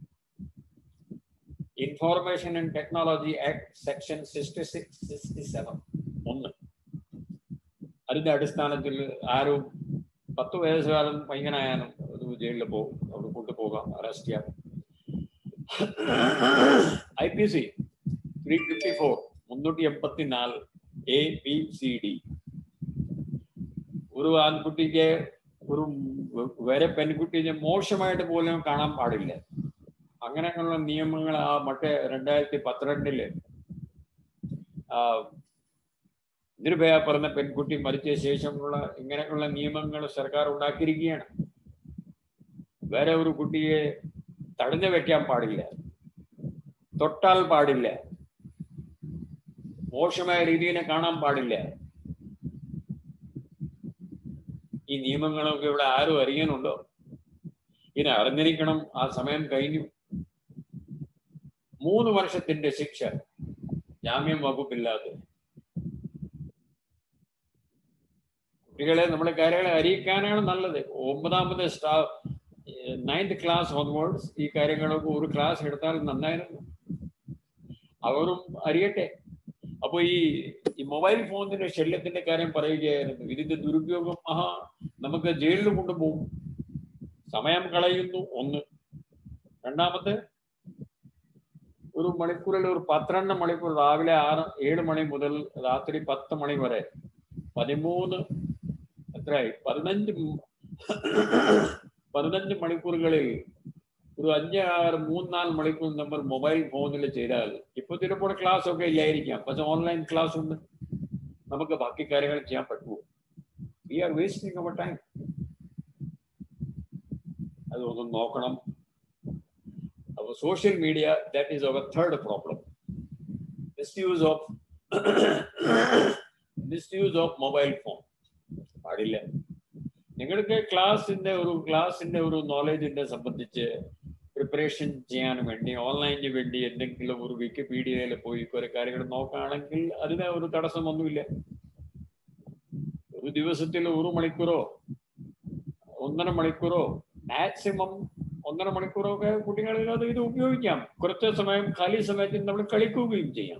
information and technology act section sixty six sixty seven ഒന്ന് അതിന്റെ അടിസ്ഥാനത്തിൽ ആരും പത്ത് വയസ്സുകാരൻ പയ്യനായാലും അത് ജയിലിൽ പോകും അവിടെ കൊണ്ടുപോകാം അറസ്റ്റ് ചെയ്യാം I P C three fifty four മുന്നൂറ്റി എൺപത്തി നാല് എ ബി സി ഡി ഒരു ആൺകുട്ടിക്ക് ഒരു വേറെ പെൺകുട്ടിയെ മോശമായിട്ട് പോലും കാണാൻ പാടില്ല അങ്ങനെയുള്ള നിയമങ്ങൾ ആ മറ്റേ രണ്ടായിരത്തി പന്ത്രണ്ടില് ആ നിർഭയ പറഞ്ഞ പെൺകുട്ടി മരിച്ച ശേഷമുള്ള ഇങ്ങനെയുള്ള നിയമങ്ങൾ സർക്കാർ ഉണ്ടാക്കിയിരിക്കുകയാണ് വേറെ ഒരു കുട്ടിയെ തടഞ്ഞു വെക്കാൻ പാടില്ല തൊട്ടാൽ പാടില്ല മോശമായ രീതിയിനെ കാണാൻ പാടില്ല ഈ നിയമങ്ങളൊക്കെ ഇവിടെ ആരും അറിയാനുണ്ടോ ഇനി അറിഞ്ഞിരിക്കണം ആ സമയം കഴിഞ്ഞു മൂന്ന് വർഷത്തിന്റെ ശിക്ഷ ജാമ്യം വകുപ്പില്ലാതെ കുട്ടികളെ നമ്മുടെ കാര്യങ്ങളെ അറിയിക്കാനാണ് നല്ലത് ഒമ്പതാമത് സ്റ്റാ നയൻത് ക്ലാസ് ഓൺവേർഡ്സ് ഈ കാര്യങ്ങളൊക്കെ ഒരു ക്ലാസ് എടുത്താൽ നന്നായിരുന്നു അവരും അറിയട്ടെ അപ്പൊ ഈ ഈ മൊബൈൽ ഫോണിന്റെ ശല്യത്തിന്റെ കാര്യം പറയുകയായിരുന്നു ഇതിന്റെ ദുരുപയോഗം ആഹാ നമുക്ക് ജയിലിൽ കൊണ്ടുപോകും സമയം കളയുന്നു ഒന്ന് രണ്ടാമത് ഒരു മണിക്കൂറിൽ ഒരു പന്ത്രണ്ട് മണിക്കൂർ രാവിലെ ആറ് ഏഴ് മണി മുതൽ രാത്രി പത്ത് മണി വരെ പതിമൂന്ന് എത്രയായി പതിനഞ്ച് പതിനഞ്ച് മണിക്കൂറുകളിൽ ഒരു അഞ്ച് ആറ് മൂന്നാല് മണിക്കൂർ നമ്മൾ മൊബൈൽ ഫോണിൽ ചെയ്താൽ ഇപ്പൊ ചിലപ്പോൾ ക്ലാസ് ഒക്കെ ഇല്ലായിരിക്കാം പക്ഷെ ഓൺലൈൻ ക്ലാസ് ഉണ്ട് നമുക്ക് ബാക്കി കാര്യങ്ങൾ ചെയ്യാൻ പറ്റുമോ we are wasting our time അതൊന്ന് നോക്കണം അപ്പോൾ social media that is our third problem misuse of misuse of mobile phone പാടില്ല നിങ്ങൾക്ക് ക്ലാസിന്റെ ഒരു ക്ലാസിന്റെ ഒരു നോളജിന്റെ സംബന്ധിച്ച് പ്രിപ്പറേഷൻ ചെയ്യാൻ വേണ്ടി ഓൺലൈനിന് വേണ്ടി എന്തെങ്കിലും ഒരു വിക്കിപീഡിയയിൽ പോയി കുറെ കാര്യങ്ങൾ നോക്കുകയാണെങ്കിൽ അതിന് ഒരു തടസ്സമൊന്നുമില്ല ഒരു ദിവസത്തിൽ ഒരു മണിക്കൂറോ ഒന്നര മണിക്കൂറോ മാക്സിമം ഒന്നര മണിക്കൂറൊക്കെ കുട്ടികൾ അത് ഇത് ഉപയോഗിക്കാം കുറച്ച് സമയം ഖാലി സമയത്തിൽ നമ്മൾ കളിക്കുകയും ചെയ്യാം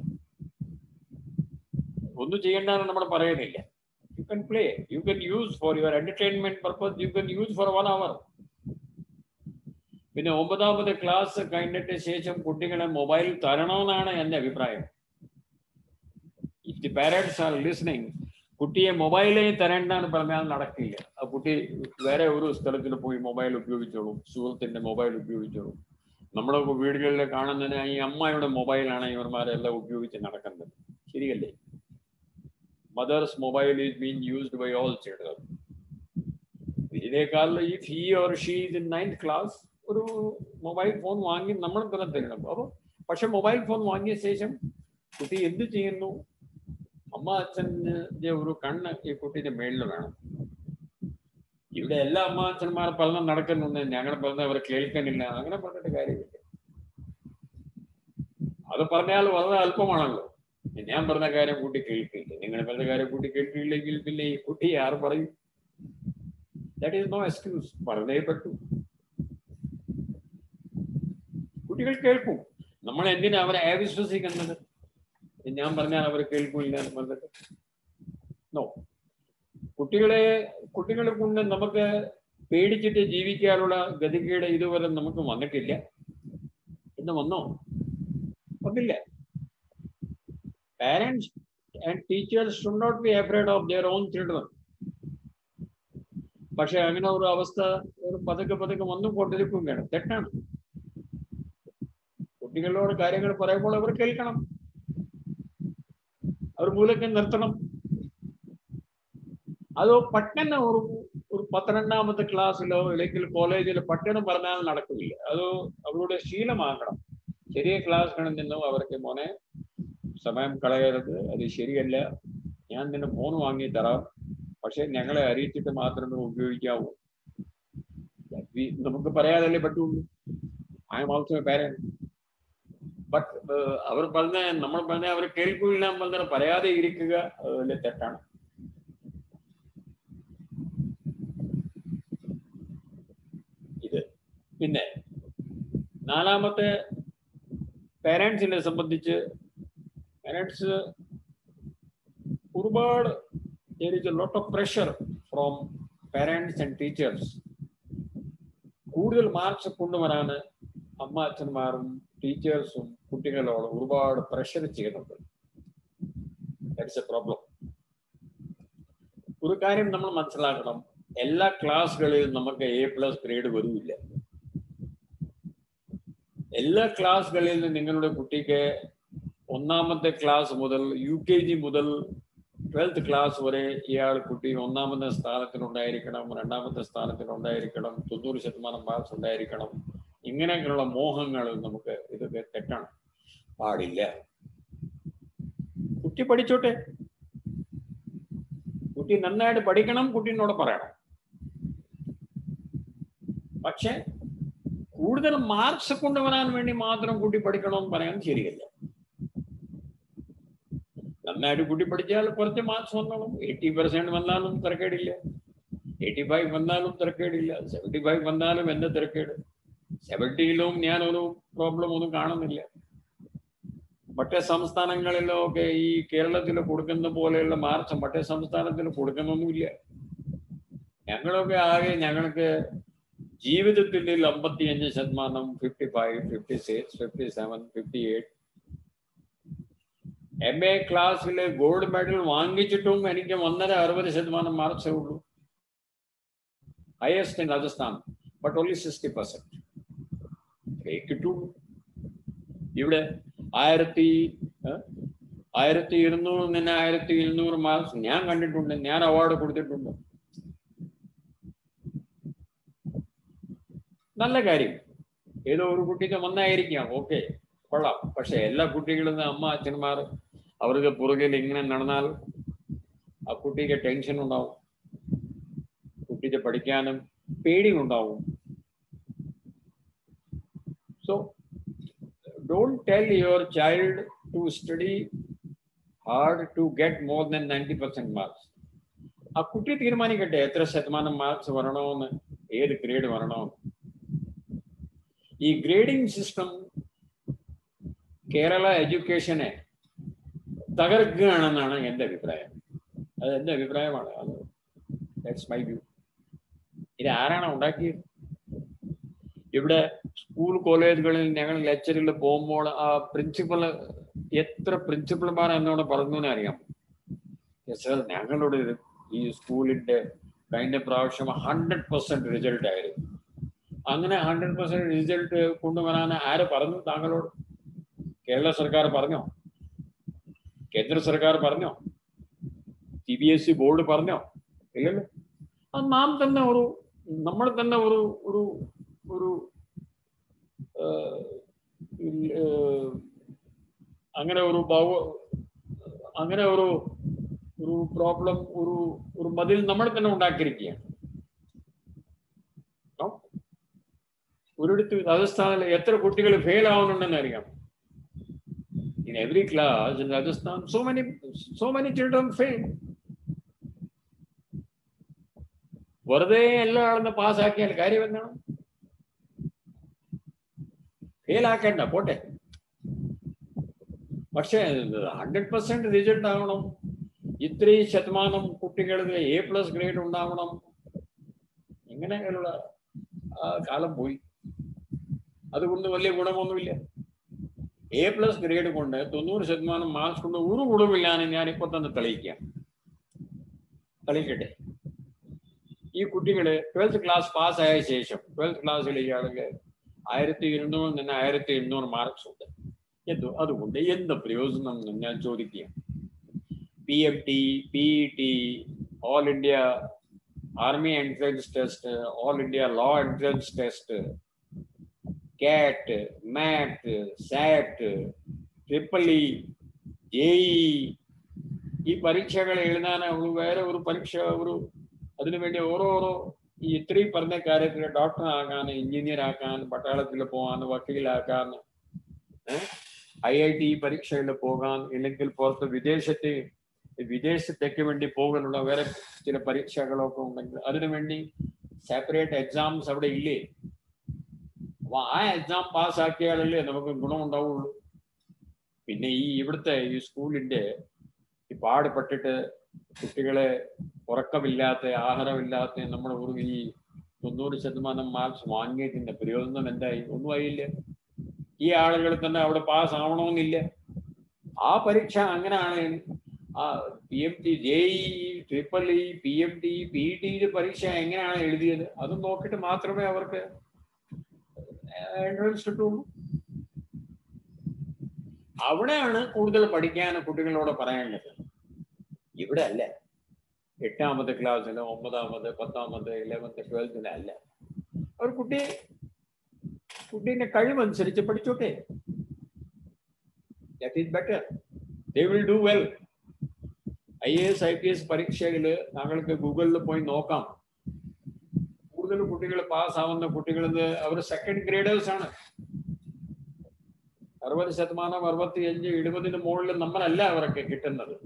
ഒന്നും ചെയ്യേണ്ടെന്ന് നമ്മൾ പറയുന്നില്ല you can play you can use for your entertainment purpose you can use for one hour പിന്നെ ഒമ്പതാമത് ക്ലാസ് കഴിഞ്ഞിട്ട് ശേഷം കുട്ടികളെ മൊബൈൽ തരണമെന്നാണ് എന്റെ അഭിപ്രായം if the parents are listening കുട്ടിയെ മൊബൈലേ തരേണ്ടെന്ന് പറഞ്ഞാൽ നടക്കില്ല ആ കുട്ടി വേറെ ഒരു സ്ഥലത്തിൽ പോയി മൊബൈൽ ഉപയോഗിച്ചോളൂ സുഹൃത്തിന്റെ മൊബൈൽ ഉപയോഗിച്ചോളൂ നമ്മുടെ വീടുകളിൽ കാണുന്നതിന് ഈ അമ്മയുടെ മൊബൈലാണ് ഇവർമാരെല്ലാം ഉപയോഗിച്ച് നടക്കുന്നത് ശരിയല്ലേ mothers mobile is been used by all children ഇതിനേക്കാൾ if he or she is in ninth class ഒരു മൊബൈൽ ഫോൺ വാങ്ങി നമ്മൾ തന്നെ തരണം അപ്പോൾ പക്ഷെ മൊബൈൽ ഫോൺ വാങ്ങിയ ശേഷം കുട്ടി എന്ത് ചെയ്യുന്നു അമ്മ അച്ഛൻ്റെ ഒരു കണ്ണ് ഈ കുട്ടിയുടെ മേളിൽ വേണം ഇവിടെ എല്ലാ അമ്മ അച്ഛന്മാർ പറഞ്ഞ നടക്കുന്നുണ്ട് ഞങ്ങൾ പറഞ്ഞ അവർ കേൾക്കുന്നില്ല അങ്ങനെ പറഞ്ഞിട്ട് കാര്യമില്ല അത് പറഞ്ഞാൽ വളരെ അല്പമാണല്ലോ ഞാൻ പറഞ്ഞ കാര്യം കുട്ടി കേൾക്കില്ല നിങ്ങൾ പറഞ്ഞ കാര്യം കുട്ടി കേൾക്കില്ലെങ്കിൽ പിന്നെ ഈ കുട്ടി ആർ പറയും ദാറ്റ് ഈസ് നോ എക്സ്ക്യൂസ് പറഞ്ഞേ പറ്റൂ കുട്ടികൾ കേൾക്കും നമ്മൾ എന്തിനാ അവരെ അവിശ്വസിക്കുന്നത് ഞാൻ പറഞ്ഞാൽ അവർ കേൾക്കില്ല എന്ന് പറഞ്ഞിട്ട് നോ കുട്ടികളെ കുട്ടികളെ കൊണ്ട് നമുക്ക് പേടിച്ചിട്ട് ജീവിക്കാനുള്ള ഗതികേട് ഇതുവരെ നമുക്ക് വന്നിട്ടില്ല ഇന്ന് വന്നോ വന്നില്ല parents and teachers should not be afraid of their own children പക്ഷെ അങ്ങനെ ഒരു അവസ്ഥ ഒരു പതുക്കെ പതുക്കെ വന്നും കൊണ്ടിരിക്കുകയാണ് തെറ്റാണ് കുട്ടികളോട് കാര്യങ്ങൾ പറയുമ്പോൾ അവർ കേൾക്കണം അവർ മൂലക്ക് നിർത്തണം അതോ പട്ടണ ഒരു ഒരു പന്ത്രണ്ടാമത്തെ ക്ലാസ്സിലോ അല്ലെങ്കിൽ കോളേജിലോ പട്ടണം പറഞ്ഞാൽ നടക്കില്ല അതോ അവരുടെ ശീലമാകണം ചെറിയ ക്ലാസ്സുകളിൽ നിന്നും അവർക്ക് മോനെ സമയം കളയരുത് അത് ശരിയല്ല ഞാൻ നിന്നെ ഫോൺ വാങ്ങി തരാം പക്ഷെ ഞങ്ങളെ അറിയിച്ചിട്ട് മാത്രമേ ഉപയോഗിക്കാവൂ നമുക്ക് പറയാതല്ലേ പറ്റുള്ളൂ I am also parent but അവർ പറഞ്ഞ നമ്മൾ പറഞ്ഞ അവർ കേൾക്കില്ല പറഞ്ഞ പറയാതെ ഇരിക്കുക അതിൽ തെറ്റാണ് പിന്നെ നാലാമത്തെ പാരൻസിനെ സംബന്ധിച്ച് പാരൻസ് ഒരുപാട് there is a lot of pressure from parents and teachers കൂടുതൽ മാർക്സ് കൊണ്ടുവരാന് അമ്മ അച്ഛന്മാരും ടീച്ചേഴ്സും കുട്ടികളോട് ഒരുപാട് പ്രഷർ ചെയ്യുന്നുണ്ട് ദാറ്റ്സ് എ പ്രോബ്ലം ഒരു കാര്യം നമ്മൾ മനസ്സിലാക്കണം എല്ലാ ക്ലാസ്സുകളിലും നമുക്ക് എ പ്ലസ് ഗ്രേഡ് വരില്ല എല്ലാ ക്ലാസ്സുകളിലും നിങ്ങളുടെ കുട്ടിക്ക് ഒന്നാമത്തെ ക്ലാസ് മുതൽ യു കെ ജി മുതൽ ട്വൽത്ത് ക്ലാസ് വരെ ഇയാൾ കുട്ടി ഒന്നാമത്തെ സ്ഥാനത്തിനുണ്ടായിരിക്കണം രണ്ടാമത്തെ സ്ഥാനത്തിനുണ്ടായിരിക്കണം തൊണ്ണൂറ് ശതമാനം മാർക്സ് ഉണ്ടായിരിക്കണം ഇങ്ങനെയൊക്കെയുള്ള മോഹങ്ങൾ നമുക്ക് ഇതൊക്കെ തെറ്റാണ് പാടില്ല കുട്ടി പഠിച്ചോട്ടെ കുട്ടി നന്നായിട്ട് പഠിക്കണം കുട്ടീനോട് പറയണം പക്ഷെ കൂടുതൽ മാർക്സ് കൊണ്ടുവരാൻ വേണ്ടി മാത്രം കുട്ടി പഠിക്കണമെന്ന് പറയാൻ ശരിയല്ല നന്നായിട്ട് കുട്ടി പഠിച്ചാൽ കുറച്ച് മാർക്സ് വന്നോളും എയ്റ്റി പെർസെന്റ് വന്നാലും തിരക്കേടില്ല എയ്റ്റി ഫൈവ് വന്നാലും തിരക്കേടില്ല സെവൻറ്റി ഫൈവ് വന്നാലും എന്റെ തിരക്കേട് സെവൻറ്റിയിലും ഞാനൊരു പ്രോബ്ലം ഒന്നും കാണുന്നില്ല മറ്റേ സംസ്ഥാനങ്ങളിലോ ഒക്കെ ഈ കേരളത്തിൽ കൊടുക്കുന്ന പോലെയുള്ള മാർക്സ് മറ്റേ സംസ്ഥാനത്തിൽ കൊടുക്കുന്നൊന്നുമില്ല ഞങ്ങളൊക്കെ ആകെ ഞങ്ങൾക്ക് ജീവിതത്തിൽ അമ്പത്തി അഞ്ച് ശതമാനം fifty five fifty six fifty seven fifty eight M A ക്ലാസ്സിൽ ഗോൾഡ് മെഡൽ വാങ്ങിച്ചിട്ടും എനിക്ക് ഒന്നര അറുപത് ശതമാനം മാർക്സേ ഉള്ളൂ highest in Rajasthan but only sixty percent കിട്ടുള്ളൂ ഇവിടെ ആയിരത്തി ആയിരത്തി ഇരുന്നൂറ് നിന്ന് ആയിരത്തി ഇരുന്നൂറ് മാർക്സ് ഞാൻ കണ്ടിട്ടുണ്ട് ഞാൻ അവാർഡ് കൊടുത്തിട്ടുണ്ട് നല്ല കാര്യം ഏതോ ഒരു കുട്ടിക്ക് വന്നായിരിക്കാം ഓക്കെ കൊള്ളാം പക്ഷെ എല്ലാ കുട്ടികളും അമ്മ അച്ഛന്മാർ അവർക്ക് പുറകിൽ ഇങ്ങനെ നടന്നാൽ ആ കുട്ടിക്ക് ടെൻഷൻ ഉണ്ടാവും കുട്ടിക്ക് പഠിക്കാനും പേടി ഉണ്ടാവും so don't tell your child to study hard to get more than ninety percent marks ആ കുട്ടി തീരുമാനിക്കട്ടെ എത്ര ശതമാനം മാർക്സ് വരണമെന്ന് ഏത് ഗ്രേഡ് വരണമെന്ന് ഈ ഗ്രേഡിംഗ് സിസ്റ്റം കേരള എഡ്യൂക്കേഷനെ തകർക്കുകയാണെന്നാണ് എൻ്റെ അഭിപ്രായം അത് എൻ്റെ അഭിപ്രായമാണ് അത് ദാറ്റ്സ് മൈ വ്യൂ ഇത് ആരാണ് ഉണ്ടാക്കിയത് ഇവിടെ സ്കൂൾ കോളേജുകളിൽ ഞങ്ങൾ ലെക്ചറിൽ പോകുമ്പോൾ ആ പ്രിൻസിപ്പൽ എത്ര പ്രിൻസിപ്പൽമാർ എന്നോട് പറഞ്ഞു എന്ന് അറിയാം സാർ ഞങ്ങളോട് ഈ സ്കൂളിന്റെ കഴിഞ്ഞ പ്രാവശ്യം ഹൺഡ്രഡ് പെർസെന്റ് റിസൾട്ട് ആയിരുന്നു അങ്ങനെ ഹൺഡ്രഡ് പെർസെന്റ് റിസൾട്ട് കൊണ്ടുവരാൻ ആര് പറഞ്ഞു താങ്കളോട് കേരള സർക്കാർ പറഞ്ഞോ കേന്ദ്ര സർക്കാർ പറഞ്ഞോ C B S E board പറഞ്ഞോ ഇല്ലല്ലോ അത് നാം തന്നെ ഒരു നമ്മൾ തന്നെ ഒരു ഒരു ഒരു അങ്ങനെ ഒരു ഭാവ അങ്ങനെ ഒരു ഒരു പ്രോബ്ലം ഒരു ഒരു മതിൽ നമ്മൾ തന്നെ ഉണ്ടാക്കിയിരിക്കുകയാണ് ഒരിടത്ത് രാജസ്ഥാനിൽ എത്ര കുട്ടികൾ ഫെയിൽ ആവുന്നുണ്ടെന്ന് അറിയാം in every class in Rajasthan, so many, so many children fail. വെറുതെ എല്ലാം ആളെന്ന് പാസ്സാക്കിയാൽ കാര്യം എന്താണ് ഫെയിൽ ആക്കേണ്ട പോട്ടെ പക്ഷേ ഹൺഡ്രഡ് പെർസെന്റ് റിസൾട്ട് ആവണം ഇത്രയും ശതമാനം കുട്ടികൾക്ക് എ പ്ലസ് ഗ്രേഡ് ഉണ്ടാവണം ഇങ്ങനെയുള്ള കാലം പോയി അതുകൊണ്ട് വലിയ ഗുണമൊന്നുമില്ല എ പ്ലസ് ഗ്രേഡ് കൊണ്ട് തൊണ്ണൂറ് ശതമാനം മാർക്സ് കൊണ്ട് ഒരു ഗുണമില്ലാന്ന് ഞാൻ ഇപ്പൊ തന്നെ തെളിയിക്കാം തെളിയിക്കട്ടെ ഈ കുട്ടികള് ട്വൽത്ത് ക്ലാസ് പാസ് ആയ ശേഷം ട്വൽത്ത് ക്ലാസ്സിൽ ഇയാൾക്ക് ആയിരത്തി ഇരുന്നൂറിൽ നിന്ന് ആയിരത്തി എണ്ണൂറ് മാർക്സ് ഉണ്ട് എന്തു അതുകൊണ്ട് എന്ത് പ്രയോജനം എന്ന് ഞാൻ ചോദിക്കുക P M T P E T all India army entrance test all India law entrance test CAT MAT SAT triple E JE ഈ പരീക്ഷകൾ എഴുതാൻ ഒരു വേറെ ഒരു പരീക്ഷ ഒരു അതിനുവേണ്ടി ഓരോരോ ഈ ഇത്രയും പറഞ്ഞ കാര്യത്തിൽ ഡോക്ടർ ആക്കാൻ എഞ്ചിനീയർ ആക്കാൻ പട്ടാളത്തിൽ പോകാൻ വക്കീലാക്കാൻ ഐ ഐ ടി പരീക്ഷയിൽ പോകാൻ ഇല്ലെങ്കിൽ പുറത്ത് വിദേശത്ത് വിദേശത്തേക്ക് വേണ്ടി പോകാനുള്ള വേറെ ചില പരീക്ഷകളൊക്കെ ഉണ്ടെങ്കിൽ അതിനുവേണ്ടി സെപ്പറേറ്റ് എക്സാംസ് അവിടെ ഇല്ലേ അപ്പൊ ആ എക്സാം പാസ്സാക്കിയാലല്ലേ നമുക്ക് ഗുണമുണ്ടാവുള്ളൂ പിന്നെ ഈ ഇവിടുത്തെ ഈ സ്കൂളിന്റെ ഈ പാടുപെട്ടിട്ട് കുട്ടികളെ ഉറക്കമില്ലാത്ത ആഹാരമില്ലാത്ത നമ്മുടെ ഒരു ഈ തൊണ്ണൂറ് ശതമാനം മാർക്സ് വാങ്ങിയതിന്റെ പ്രയോജനം എന്തായി ഒന്നും ആയില്ല ഈ ആളുകൾ തന്നെ അവിടെ പാസ് ആവണമെന്നില്ല ആ പരീക്ഷ അങ്ങനെയാണ് ആ P M T J E triple E P M T P T പരീക്ഷ എങ്ങനെയാണ് എഴുതിയത് അത് നോക്കിയിട്ട് മാത്രമേ അവർക്ക് എൻട്രൻസ് കിട്ടുള്ളൂ അവിടെയാണ് കൂടുതൽ പഠിക്കാൻ കുട്ടികളോട് പറയാനുള്ളത് ഇവിടെ അല്ല എട്ടാമത്തെ ക്ലാസ്സിലോ ഒമ്പതാമത് പത്താമത് ഇലവൻത്ത് ട്വൽത്തിലോ അല്ല ഒരു കുട്ടി കുട്ടീന്റെ കഴിവനുസരിച്ച് പഠിച്ചോട്ടെ that is better they will do well I A S I P S പരീക്ഷയിൽ താങ്കൾക്ക് ഗൂഗിളിൽ പോയി നോക്കാം കൂടുതൽ കുട്ടികൾ പാസ്സാവുന്ന കുട്ടികൾ അവർ സെക്കൻഡ് ഗ്രേഡേഴ്സ് ആണ് അറുപത് ശതമാനം അറുപത്തി അഞ്ച് എഴുപതിന് മുകളിൽ നമ്മളല്ല അവർക്ക് കിട്ടുന്നത്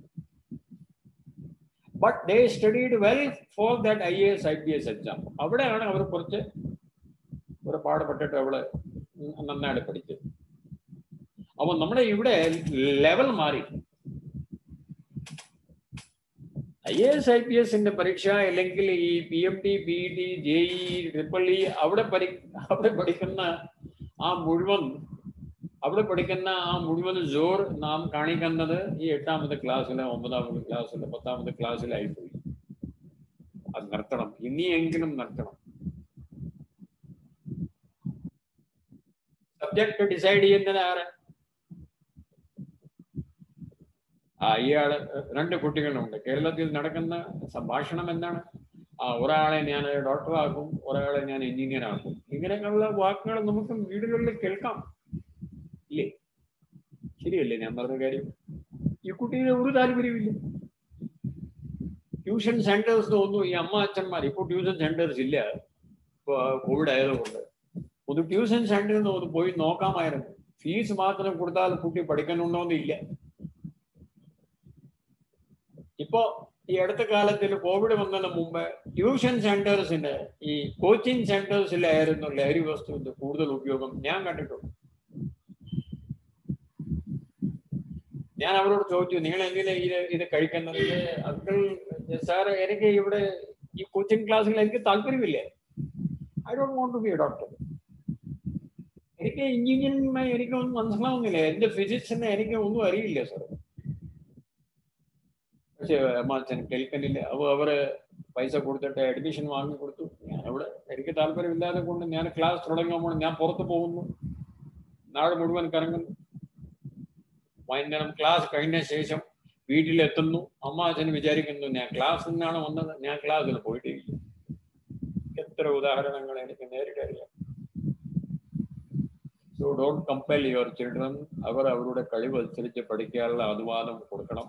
but they studied well for that I A S I P S exam അവിടെയാണ് അവർ കുറച്ച് ഒരു പാടുപെട്ടിട്ട് അവള് നന്നായിട്ട് പഠിച്ചത് അപ്പൊ നമ്മുടെ ഇവിടെ ലെവൽ മാറി I A S I P എസിന്റെ പരീക്ഷ അല്ലെങ്കിൽ ഈ P M T P T J E triple E അവിടെ പഠി അവിടെ പഠിക്കുന്ന ആ മുഴുവൻ അവിടെ പഠിക്കുന്ന ആ മുഴുവൻ ജോർ നാം കാണിക്കുന്നത് ഈ എട്ടാമത്തെ ക്ലാസ്സിലെ ഒമ്പതാമത്തെ ക്ലാസ്സിലെ പത്താമത്തെ ക്ലാസ്സിലായിപ്പോയി അത് നിർത്തണം ഇനിയെങ്കിലും നിർത്തണം സബ്ജക്ട് ഡിസൈഡ് ചെയ്യുന്നത് ആരാ ആ ഇയാള് രണ്ട് കുട്ടികളുണ്ട് കേരളത്തിൽ നടക്കുന്ന സംഭാഷണം എന്താണ് ആ ഒരാളെ ഞാൻ ഡോക്ടറാക്കും ഒരാളെ ഞാൻ എഞ്ചിനീയർ ആക്കും ഇങ്ങനെയുള്ള വാക്കുകൾ നമുക്ക് വീടുകളിൽ കേൾക്കാം ഇല്ലേ ശരിയല്ലേ ഞാൻ പറഞ്ഞ കാര്യം ഈ കുട്ടിയുടെ ഒരു താല്പര്യമില്ല ട്യൂഷൻ സെന്റേഴ്സ് ഒന്നും ഈ അമ്മ അച്ഛന്മാർ ഇപ്പോൾ ട്യൂഷൻ സെന്റേഴ്സ് ഇല്ല ഇപ്പൊ കോവിഡ് ആയതുകൊണ്ട് ഒന്ന് ട്യൂഷൻ സെന്ററിൽ ഒന്ന് പോയി നോക്കാമായിരുന്നു ഫീസ് മാത്രം കൊടുത്താൽ കുട്ടി പഠിക്കണമെന്നൊന്നില്ല ഇപ്പോ ഈ അടുത്ത കാലത്തിൽ കോവിഡ് വന്നതിന് മുമ്പ് ട്യൂഷൻ സെന്റേഴ്സിന്റെ ഈ കോച്ചിങ് സെന്റേഴ്സിലായിരുന്നു ലഹരി വസ്തുവിന്റെ കൂടുതൽ ഉപയോഗം ഞാൻ കണ്ടിട്ടുണ്ട് ഞാൻ അവരോട് ചോദിച്ചു നിങ്ങൾ എന്തിനാ ഇത് ഇത് കഴിക്കുന്നത് അങ്കിൾ സാർ എനിക്ക് ഇവിടെ ഈ കോച്ചിങ് ക്ലാസ്സിൽ എനിക്ക് താല്പര്യമില്ല I don't want to be a doctor എനിക്ക് എഞ്ചിനീയറിംഗ് എനിക്കൊന്നും മനസ്സിലാവുന്നില്ല എന്റെ ഫിസിക്സിനെ എനിക്ക് ഒന്നും അറിയില്ല സാർ പക്ഷെ അച്ഛൻ കേൾക്കുന്നില്ല അപ്പൊ അവര് പൈസ കൊടുത്തിട്ട് അഡ്മിഷൻ വാങ്ങി കൊടുത്തു ഞാൻ അവിടെ എനിക്ക് താല്പര്യമില്ലാതെ കൊണ്ട് ഞാൻ ക്ലാസ് തുടങ്ങുമ്പോൾ ഞാൻ പുറത്ത് പോകുന്നു നാട് മുഴുവൻ കറങ്ങുന്നു വൈകുന്നേരം ക്ലാസ് കഴിഞ്ഞ ശേഷം വീട്ടിലെത്തുന്നു അമ്മ അച്ഛൻ വിചാരിക്കുന്നു ഞാൻ ക്ലാസ്സിൽ നിന്നാണ് വന്നത് ഞാൻ ക്ലാസ്സിൽ പോയിട്ടില്ല എത്ര ഉദാഹരണങ്ങൾ എനിക്ക് നേരിട്ടറിയാം so don't compel your children അവർ അവരുടെ കഴിവനുസരിച്ച് പഠിക്കാനുള്ള അനുവാദം കൊടുക്കണം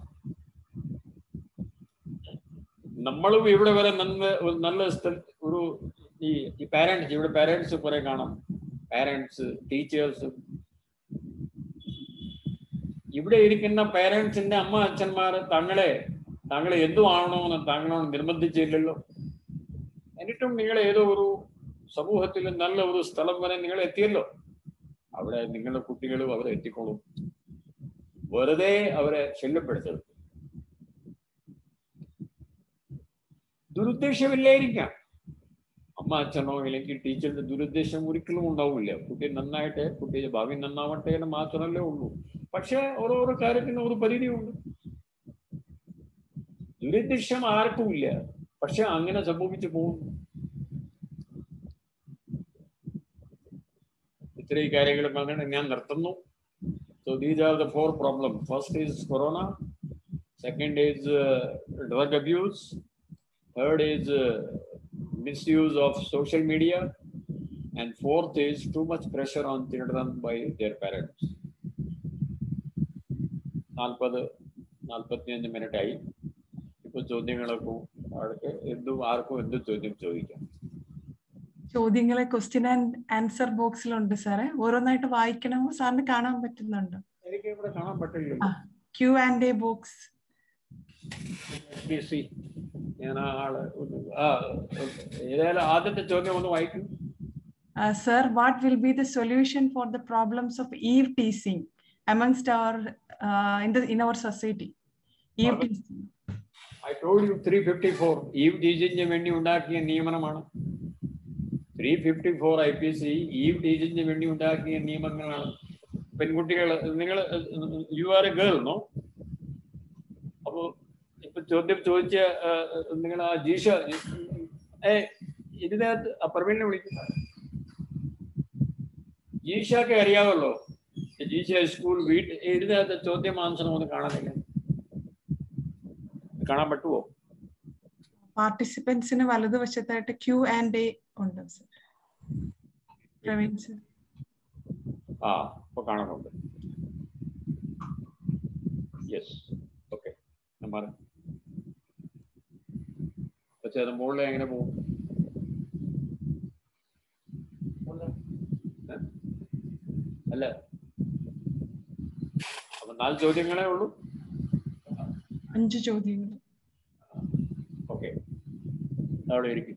നമ്മളും ഇവിടെ വരെ നല്ല നല്ല ഒരു ഈ ഈ പാരന്റ്സ് ഇവിടെ പാരന്റ്സ് കുറെ കാണാം പാരന്റ്സ് ടീച്ചേഴ്സ് ഇവിടെ ഇരിക്കുന്ന പാരന്റ്സിന്റെ അമ്മ അച്ഛന്മാർ തങ്ങളെ താങ്കളെ എന്തു ആവണമെന്ന് താങ്കളോട് നിർബന്ധിച്ചില്ലല്ലോ എന്നിട്ടും നിങ്ങൾ ഏതോ ഒരു സമൂഹത്തിൽ നല്ല ഒരു സ്ഥലം വരെ നിങ്ങൾ എത്തിയല്ലോ അവിടെ നിങ്ങളുടെ കുട്ടികളും അവരെ എത്തിക്കോളും വെറുതെ അവരെ ശല്യപ്പെടുത്തരുത് ദുരുദ്ദേശമില്ലായിരിക്കാം അമ്മ അച്ഛനോ അല്ലെങ്കിൽ ടീച്ചറിന്റെ ദുരുദ്ദേശം ഒരിക്കലും ഉണ്ടാവില്ല കുട്ടി നന്നായിട്ട് കുട്ടിയുടെ ഭാവി നന്നാവട്ടെ എന്ന് മാത്രമല്ലേ ഉള്ളൂ പക്ഷെ ഓരോരോ കാര്യത്തിന് ഒരു പരിധിയുണ്ട് ദുരുദ്ദേശം ആർക്കുമില്ല പക്ഷെ അങ്ങനെ സംഭവിച്ചു പോകുന്നു ഇത്രയും കാര്യങ്ങൾ പറഞ്ഞിട്ട് ഞാൻ നിർത്തുന്നു so these are the four problem first is corona second is drug abuse third is uh, misuse of social media and fourth is too much pressure on children by their parents നാൽപ്പത് നാൽപ്പത്തിയഞ്ച് മിനിറ്റ് ആയി ഇപ്പൊ ചോദ്യങ്ങളൊക്കെ ആൾക്ക് എന്തും ആർക്കും എന്തും ചോദ്യം ചോദിക്കാം ചോദ്യങ്ങളെ ക്വസ്റ്റ്യൻ ആൻഡ് ആൻസർ ബോക്സിലുണ്ട് സാറേ ഓരോന്നായിട്ട് വായിക്കണമോ സാറിന് കാണാൻ പറ്റുന്നുണ്ട് എനിക്ക് ഇവിടെ കാണാൻ പറ്റില്ല ക്യൂ ആൻഡ് എ ബോക്സ് ഞാൻ ആ ആള് ഒന്ന് ആ ഏതായാലും ആദ്യത്തെ ചോദ്യം ഒന്ന് വായിക്കും Uh, sir, what will be the solution for the problems of eve teasing amongst our uh, in the in our society? Eve Pardon? teasing. I told you three fifty four eve ടീച്ചിങ്ങിന് വേണ്ടി ഉണ്ടാക്കിയ നിയമനമാണ് three fifty four I P C eve ടീച്ചിങ്ങിന് വേണ്ടി ഉണ്ടാക്കിയ നിയമങ്ങളാണ് പെൺകുട്ടികൾ നിങ്ങൾ you are a girl no അപ്പോ ഇപ്പൊ ചോദ്യം ചോദിച്ച നിങ്ങൾ ആ ജീഷ ഏ ഇതിനകത്ത് ആ പ്രവീണിനെ വിളിക്കുന്ന ജീഷക്ക് അറിയാമല്ലോ ജീഷ സ്കൂൾ വീട്ട് ഇതിനകത്ത് ചോദ്യം ആൻസർ ഒന്നും കാണുന്നില്ല കാണാൻ പറ്റുമോ പാർട്ടിസിപ്പൻസിന് വലതുവശത്തായിട്ട് ക്യൂ ആൻഡ് എ ഉണ്ട് സർ പ്രവീൺ സർ ആ ഇപ്പൊ കാണുന്നുണ്ട് യെസ് ഓക്കെ മാറി പക്ഷെ അത് മുകളിൽ എങ്ങനെ പോകും ഏ? അല്ല അപ്പൊ നാല് ചോദ്യങ്ങളേ ഉള്ളൂ അഞ്ച് ചോദ്യങ്ങൾ ഓക്കെ അവിടെ ഇരിക്കും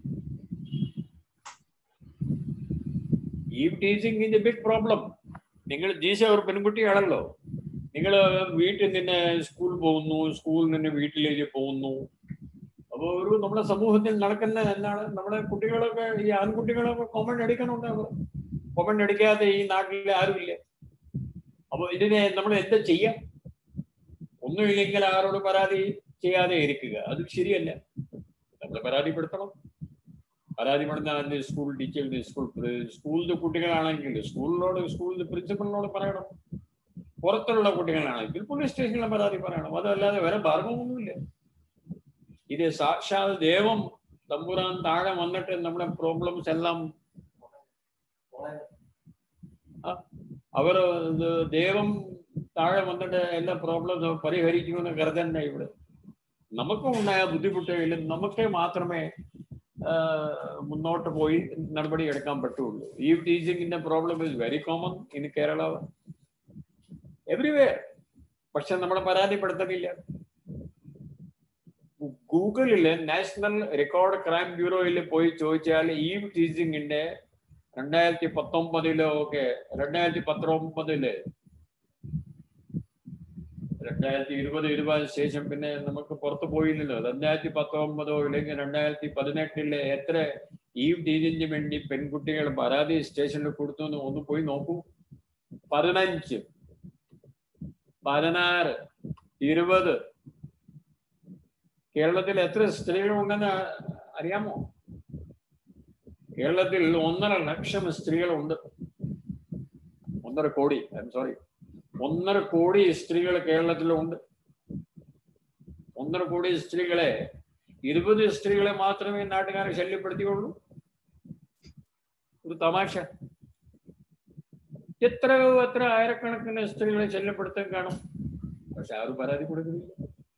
ഈ teaching is a big problem നിങ്ങൾ ജീശ ഒരു പെൺകുട്ടിയാണല്ലോ നിങ്ങൾ വീട്ടിൽ നിന്ന് സ്കൂൾ പോകുന്നു സ്കൂളിൽ നിന്ന് വീട്ടിലേക്ക് പോകുന്നു അപ്പോൾ ഒരു നമ്മുടെ സമൂഹത്തിൽ നടക്കുന്ന എന്താണ് നമ്മുടെ കുട്ടികളൊക്കെ ഈ ആൺകുട്ടികളൊക്കെ കോമൺ അടിക്കണുണ്ട് അവർ കോമൺ അടിക്കാതെ ഈ നാട്ടിൽ ആരുമില്ല അപ്പോൾ ഇതിനെ നമ്മൾ എന്താ ചെയ്യാം ഒന്നുമില്ലെങ്കിൽ ആരോട് പരാതി ചെയ്യാതെ ഇരിക്കുക അത് ശരിയല്ല നമ്മൾ പരാതിപ്പെടുത്തണം പരാതിപ്പെടുന്ന സ്കൂൾ ടീച്ചേഴ്സ് സ്കൂൾ സ്കൂളിലെ കുട്ടികളാണെങ്കിൽ സ്കൂളിനോട് സ്കൂളിലെ പ്രിൻസിപ്പലിനോട് പറയണം പുറത്തുള്ള കുട്ടികളാണെങ്കിൽ പോലീസ് സ്റ്റേഷനിലെ പരാതി പറയണം അതല്ലാതെ വേറെ ഭാർഗവമൊന്നുമില്ല ഇത് സാക്ഷാൽ ദൈവം തമ്പുരാൻ താഴെ വന്നിട്ട് നമ്മുടെ പ്രോബ്ലംസ് എല്ലാം ആ, അവർ ഇത് ദൈവം താഴെ വന്നിട്ട് എല്ലാ പ്രോബ്ലംസും പരിഹരിക്കുമെന്ന് കരുതണ്ട ഇവിടെ നമുക്കും ഉണ്ടായ ബുദ്ധിമുട്ടുകളിൽ നമുക്ക് മാത്രമേ ആ, മുന്നോട്ട് പോയി നടപടി എടുക്കാൻ പറ്റുള്ളൂ ഈ ടീച്ചിങ്ങിന്റെ problem is very common in Kerala everywhere പക്ഷെ നമ്മളെ പരാതിപ്പെടുത്തുന്നില്ല ഗൂഗിളില് നാഷണൽ റെക്കോർഡ് ക്രൈം ബ്യൂറോയിൽ പോയി ചോദിച്ചാൽ ഈ ടീച്ചിങ്ങിന്റെ രണ്ടായിരത്തി പത്തൊമ്പതിലോ ഒക്കെ രണ്ടായിരത്തി പത്തൊമ്പതില് രണ്ടായിരത്തി ഇരുപത് ഇരുപത് ശേഷം പിന്നെ നമുക്ക് പുറത്തു പോയില്ലല്ലോ രണ്ടായിരത്തി പത്തൊമ്പതോ ഇല്ലെങ്കിൽ രണ്ടായിരത്തി പതിനെട്ടിലെ എത്ര ഈ ടീച്ചിങ്ങിന് വേണ്ടി പെൺകുട്ടികൾ പരാതി സ്റ്റേഷനിൽ കൊടുത്തു എന്ന് ഒന്ന് പോയി നോക്കൂ പതിനഞ്ച് പതിനാറ് ഇരുപത് കേരളത്തിൽ എത്ര സ്ത്രീകളുണ്ടെന്ന് അറിയാമോ കേരളത്തിൽ ഒന്നര ലക്ഷം സ്ത്രീകളുണ്ട് ഒന്നര കോടി ഐ എം സോറി ഒന്നര കോടി സ്ത്രീകൾ കേരളത്തിലുണ്ട് ഒന്നര കോടി സ്ത്രീകളെ ഇരുപത് സ്ത്രീകളെ മാത്രമേ നാട്ടുകാരെ ശല്യപ്പെടുത്തിയുള്ളൂ ഒരു തമാശ എത്രയോ എത്ര ആയിരക്കണക്കിന് സ്ത്രീകളെ ശല്യപ്പെടുത്താൻ കാണും പക്ഷെ ആരും പരാതി കൊടുക്കുന്നില്ല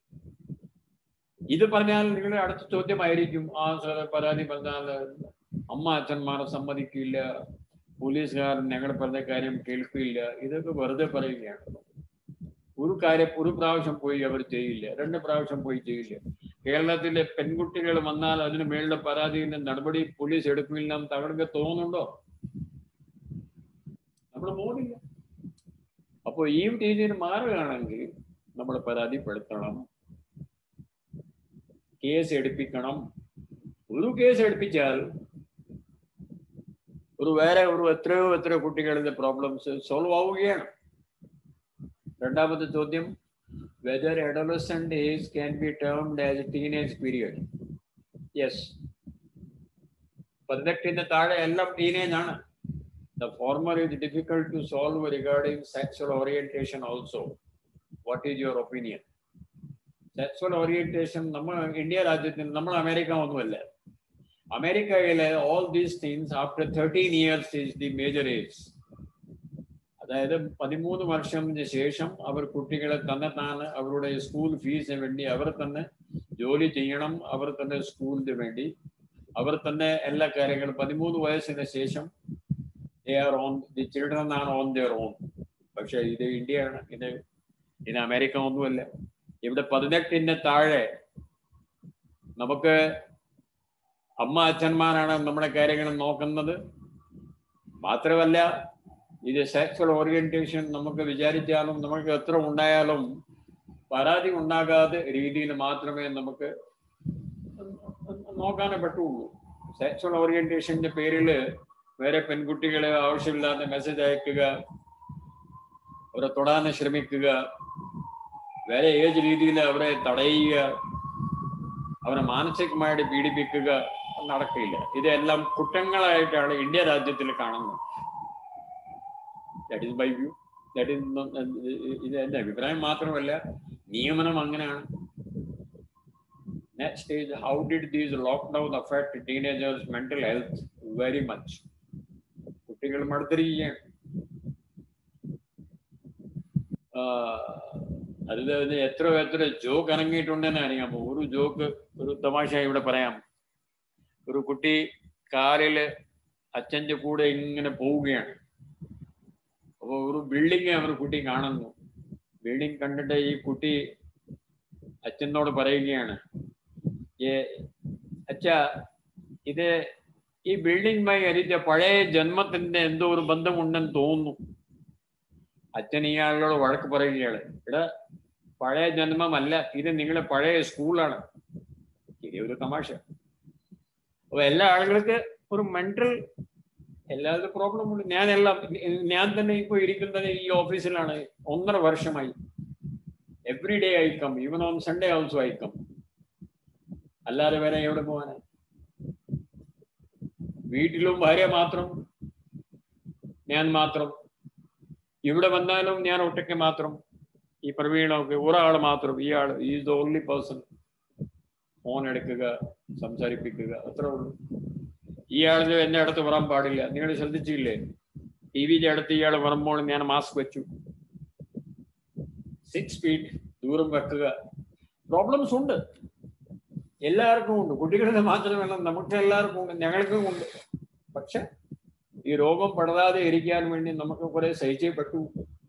ഇത് പറഞ്ഞാൽ നിങ്ങളുടെ അടുത്ത ചോദ്യമായിരിക്കും ആ സാറേ പരാതി പറഞ്ഞാൽ അമ്മ അച്ഛന്മാരെ സമ്മതിക്കില്ല പോലീസുകാരൻ ഞങ്ങൾ പറഞ്ഞ കാര്യം കേൾക്കില്ല ഇതൊക്കെ വെറുതെ പറയുകയാണ് ഒരു കാര്യം ഒരു പ്രാവശ്യം പോയി അവർ ചെയ്യില്ല രണ്ട് പ്രാവശ്യം പോയി ചെയ്യില്ല കേരളത്തിലെ പെൺകുട്ടികൾ വന്നാൽ അതിന് മേലുള്ള പരാതിന്റെ നടപടി പോലീസ് എടുക്കില്ല എന്ന് തങ്ങൾക്ക് തോന്നുന്നുണ്ടോ നമ്മൾ പോകുന്നില്ല അപ്പോൾ ഈ രീതിയിൽ മാറുകയാണെങ്കിൽ നമ്മൾ പരാതിപ്പെടുത്തണം കേസ് എടുപ്പിക്കണം ഒരു കേസ് എടുപ്പിച്ചാൽ ഒരു വേറെ ഒരു എത്രയോ എത്രയോ കുട്ടികളുടെ പ്രോബ്ലംസ് സോൾവ് ആവുകയാണ് രണ്ടാമത്തെ ചോദ്യം whether adolescent age can be termed as a teenage period yes പതിനെട്ടിന്റെ താഴെ എല്ലാം ടീനേജ് ആണ് the former is difficult to solve regarding sexual orientation also what is your opinion sexual orientation നമ്മൾ ഇന്ത്യ രാജ്യത്തിൽ നമ്മൾ അമേരിക്ക ഒന്നുമല്ല അമേരിക്കയിലെ all these things after thirteen years is the major age അതായത് പതിമൂന്ന് വർഷത്തിന് ശേഷം അവർ കുട്ടികളെ തന്നെ താൻ അവരുടെ സ്കൂൾ ഫീസിന് വേണ്ടി അവർ തന്നെ ജോലി ചെയ്യണം അവർ തന്നെ സ്കൂളിന് വേണ്ടി അവർ തന്നെ എല്ലാ കാര്യങ്ങളും പതിമൂന്ന് വയസ്സിന് ശേഷം they are on the children are on their own പക്ഷെ ഇത് ഇന്ത്യയാണ് ഇത് ഇത് അമേരിക്ക ഒന്നുമല്ല ഇവിടെ പതിനെട്ടിന്റെ താഴെ നമുക്ക് അമ്മ അച്ഛന്മാരാണ് നമ്മുടെ കാര്യങ്ങൾ നോക്കുന്നത് മാത്രമല്ല ഇത് സെക്സ്വൽ ഓറിയന്റേഷൻ നമുക്ക് വിചാരിച്ചാലും നമുക്ക് എത്ര ഉണ്ടായാലും പരാതി ഉണ്ടാകാത്ത രീതിയിൽ മാത്രമേ നമുക്ക് നോക്കാനേ പറ്റുള്ളൂ സെക്സ്വൽ ഓറിയന്റേഷന്റെ പേരിൽ വേറെ പെൺകുട്ടികളെ ആവശ്യമില്ലാതെ മെസ്സേജ് അയക്കുക അവരെ തൊടാൻ ശ്രമിക്കുക വേറെ ഏത് രീതിയിൽ അവരെ തടയുക അവരെ മാനസികമായിട്ട് പീഡിപ്പിക്കുക നടക്കില്ല ഇതെല്ലാം കുറ്റങ്ങളായിട്ടാണ് ഇന്ത്യ രാജ്യത്തിൽ കാണുന്നത് that is by view that is ഇത് എന്റെ അഭിപ്രായം മാത്രമല്ല നിയമനം അങ്ങനെയാണ് next is how did these lockdown affect teenagers mental health very much കുട്ടികൾ മടുത്തിരിക്കുകയാണ് അതിൽ എത്ര എത്ര ജോക്ക് ഇറങ്ങിയിട്ടുണ്ടെന്ന് അറിയാമോ ഒരു ജോക്ക് ഒരു തമാശ ഇവിടെ പറയാം ഒരു കുട്ടി കാറില് അച്ഛൻ്റെ കൂടെ ഇങ്ങനെ പോവുകയാണ് അപ്പോൾ ഒരു ബിൽഡിങ് അവർ കുട്ടി കാണുന്നു ബിൽഡിംഗ് കണ്ടിട്ട് ഈ കുട്ടി അച്ഛനോട് പറയുകയാണ് ഏ അച്ഛ ഇത് ഈ ബിൽഡിംഗുമായി അരിച്ച പഴയ ജന്മത്തിന്റെ എന്തോ ഒരു ബന്ധമുണ്ടെന്ന് തോന്നുന്നു അച്ഛൻ ഇയാളോട് വഴക്ക് പറയുകയാണ് ഇവിടെ പഴയ ജന്മമല്ല ഇത് നിങ്ങളുടെ പഴയ സ്കൂളാണ് ഇത് ഒരു തമാശ അപ്പൊ എല്ലാ ആളുകൾക്ക് ഒരു മെന്റൽ എല്ലാവരുടെ പ്രോബ്ലം ഉണ്ട് ഞാനെല്ലാം ഞാൻ തന്നെ ഇപ്പൊ ഇരിക്കുന്നത് ഈ ഓഫീസിലാണ് ഒന്നര വർഷമായി എവറി ഡേ അയക്കാം ഈവൻ ഓൺ സൺഡേ ഓൾസോ അയക്കാം അല്ലാതെ വേറെ എവിടെ പോകാനാ വീട്ടിലും ഭാര്യ മാത്രം ഞാൻ മാത്രം ഇവിടെ വന്നാലും ഞാൻ ഒറ്റയ്ക്ക് മാത്രം ഈ പ്രവീണൊക്കെ ഒരാൾ മാത്രം ഇയാൾ is the only person phone എടുക്കുക സംസാരിപ്പിക്കുക അത്ര ഉള്ളൂ ഇയാൾ എന്റെ അടുത്ത് വരാൻ പാടില്ല നിങ്ങൾ ശ്രദ്ധിച്ചില്ലേ ടി വിയുടെ അടുത്ത് ഇയാൾ വരുമ്പോൾ ഞാൻ മാസ്ക് വെച്ചു സിക്സ് ഫീറ്റ് ദൂരം വെക്കുക പ്രോബ്ലംസ് ഉണ്ട് എല്ലാവർക്കും ഉണ്ട് കുട്ടികളുടെ മാത്രമല്ല നമുക്ക് എല്ലാവർക്കും ഉണ്ട് ഞങ്ങൾക്കും ഉണ്ട് പക്ഷെ ഈ രോഗം പടരാതെ ഇരിക്കാൻ വേണ്ടി നമുക്ക് കുറെ സഹിച്ചേ പറ്റൂ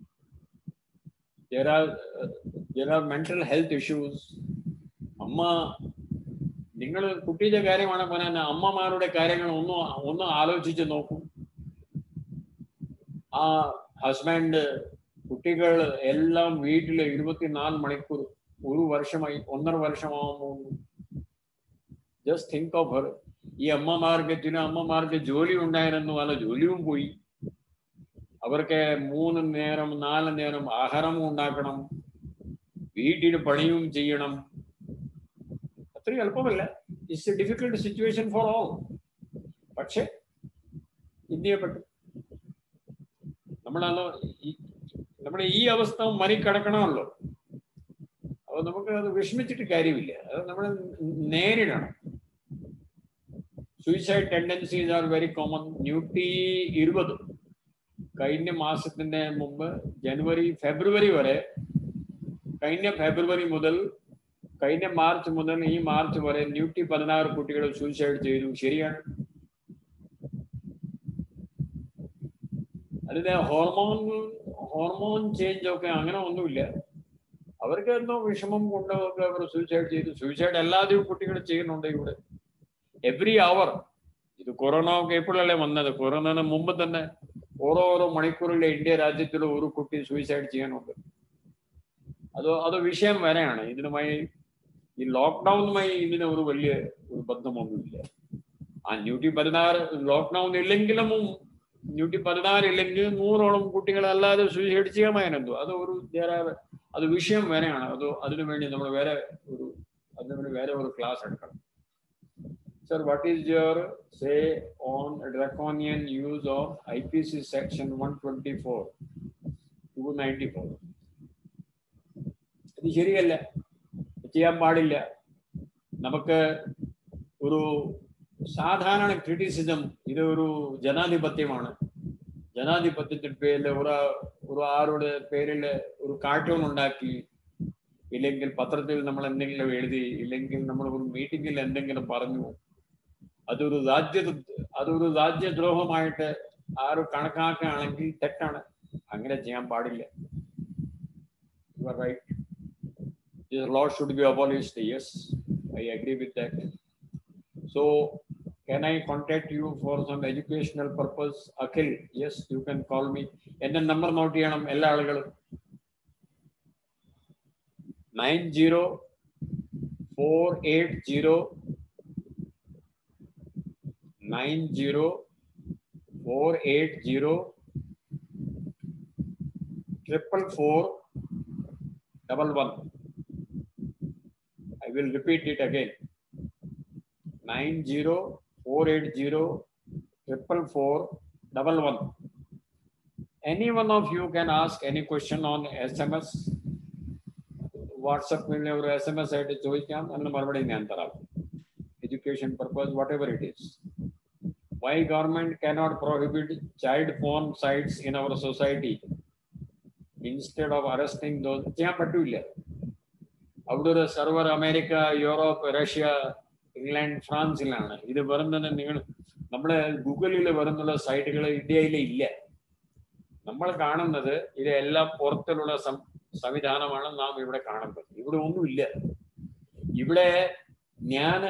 മെന്റൽ ഹെൽത്ത് ഇഷ്യൂസ് അമ്മ നിങ്ങൾ കുട്ടിയുടെ കാര്യമാണ് പറയാൻ അമ്മമാരുടെ കാര്യങ്ങൾ ഒന്ന് ഒന്ന് ആലോചിച്ച് നോക്കൂ ആ ഹസ്ബൻഡ് കുട്ടികൾ എല്ലാം വീട്ടിൽ ഇരുപത്തിനാല് മണിക്കൂർ ഒരു വർഷമായി ഒന്നര വർഷമാകുമ്പോൾ ജസ്റ്റ് തിങ്ക് ഓഫ് ഹർ ഈ അമ്മമാർക്ക് ചില അമ്മമാർക്ക് ജോലി ഉണ്ടായിരുന്നു അല്ല ജോലിയും പോയി അവർക്ക് മൂന്ന് നേരം നാല് നേരം ആഹാരവും ഉണ്ടാക്കണം വീട്ടിൽ പണിയും ചെയ്യണം അത്ര എളുപ്പമല്ല it's a difficult situation for all പക്ഷെ ഇന്ത്യയെ പറ്റും നമ്മളത് നമ്മുടെ ഈ അവസ്ഥ മറികടക്കണമല്ലോ അപ്പൊ നമുക്ക് അത് വിഷമിച്ചിട്ട് കാര്യമില്ല അത് നമ്മൾ നേരിടണം suicide tendencies are very common ന്യൂട്ടി ഇരുപത് കഴിഞ്ഞ മാസത്തിന്റെ മുമ്പ് ജനുവരി ഫെബ്രുവരി വരെ കഴിഞ്ഞ ഫെബ്രുവരി മുതൽ കഴിഞ്ഞ മാർച്ച് മുതൽ ഈ മാർച്ച് വരെ നൂറ്റി പതിനാറ് കുട്ടികൾ സൂയിസൈഡ് ചെയ്തു ശരിയാണ് അതിന്റെ ഹോർമോൺ ഹോർമോൺ ചേഞ്ച് ഒക്കെ അങ്ങനെ ഒന്നുമില്ല അവർക്ക് എന്തോ വിഷമം കൊണ്ടൊക്കെ അവർ സൂയിസൈഡ് ചെയ്തു സൂയിസൈഡ് എല്ലാവരും കുട്ടികൾ ചെയ്യുന്നുണ്ട് ഇവിടെ എവറി അവർ ഇത് കൊറോണ ഒക്കെ എപ്പോഴല്ലേ വന്നത് കൊറോണന് മുമ്പ് തന്നെ ഓരോരോ മണിക്കൂറിലെ ഇന്ത്യ രാജ്യത്തിൽ ഒരു കുട്ടി സൂയിസൈഡ് ചെയ്യാനുണ്ട് അത് അത് വിഷയം വരെയാണ് ഇതിനുമായി ഈ ലോക്ക്ഡൌണുമായി ഇതിന് ഒരു വലിയ ഒരു ബന്ധമൊന്നുമില്ല ആ നൂറ്റി പതിനാറ് ലോക്ക്ഡൌൺ ഇല്ലെങ്കിലും നൂറ്റി പതിനാറ് ഇല്ലെങ്കിൽ നൂറോളം കുട്ടികൾ അല്ലാതെ സൂയിസൈഡ് ചെയ്യാമായിരുന്നു അത് ഒരു അത് വിഷയം വരെയാണ് അത് അതിനു വേണ്ടി നമ്മൾ വേറെ ഒരു അതിനു വേണ്ടി വേറെ ഒരു ക്ലാസ് എടുക്കണം Sir, what is your say on draconian use of IPC section 124, 294? ഇത് ശരിയല്ല ചെയ്യാൻ പാടില്ല നമുക്ക് ഒരു സാധാരണ ക്രിറ്റിസിസം ഇത് ഒരു ജനാധിപത്യമാണ് ജനാധിപത്യത്തിന്റെ പേരിൽ ഒരു ഒരു ആരുടെ പേരിൽ ഒരു കാർട്ടൂൺ ഉണ്ടാക്കി ഇല്ലെങ്കിൽ പത്രത്തിൽ നമ്മൾ എന്തെങ്കിലും എഴുതി ഇല്ലെങ്കിൽ നമ്മൾ ഒരു മീറ്റിംഗിൽ എന്തെങ്കിലും പറഞ്ഞു അതൊരു രാജ്യ അതൊരു രാജ്യദ്രോഹമായിട്ട് ആരും കണക്കാക്കുകയാണെങ്കിൽ തെറ്റാണ് അങ്ങനെ ചെയ്യാൻ പാടില്ല right This law should be abolished. Yes, I agree with that. So, Can I contact you for some educational purpose? Akhil, yes, you can call me. എന്റെ നമ്പർ നോട്ട് ചെയ്യണം എല്ലാ ആളുകളും nine zero four eight zero nine zero four eight zero triple four double one I will repeat it again. Nine zero four eight zero triple four double one. Any one of you can ask any question on SMS. വാട്സപ്പിൽ ഒരു എസ് എം എസ് ആയിട്ട് ചോദിക്കാം അതിന് മറുപടി ഞാൻ തരാം education purpose whatever it is why government cannot prohibit child phone sites in our society instead of arresting those ചെയ്യാൻ പറ്റൂല അവിടെ ഒരു server America Europe Russia England ഫ്രാൻസിലാണ് ഇത് വരുന്നത് നിങ്ങൾ നമ്മുടെ ഗൂഗിളിൽ വരുന്നുള്ള സൈറ്റുകൾ ഇന്ത്യയിൽ ഇല്ല നമ്മൾ കാണുന്നത് ഇത് എല്ലാം പുറത്തിലുള്ള സം- സംവിധാനമാണ് നാം ഇവിടെ കാണുന്നത് ഇവിടെ ഒന്നുമില്ല ഇവിടെ ഞാൻ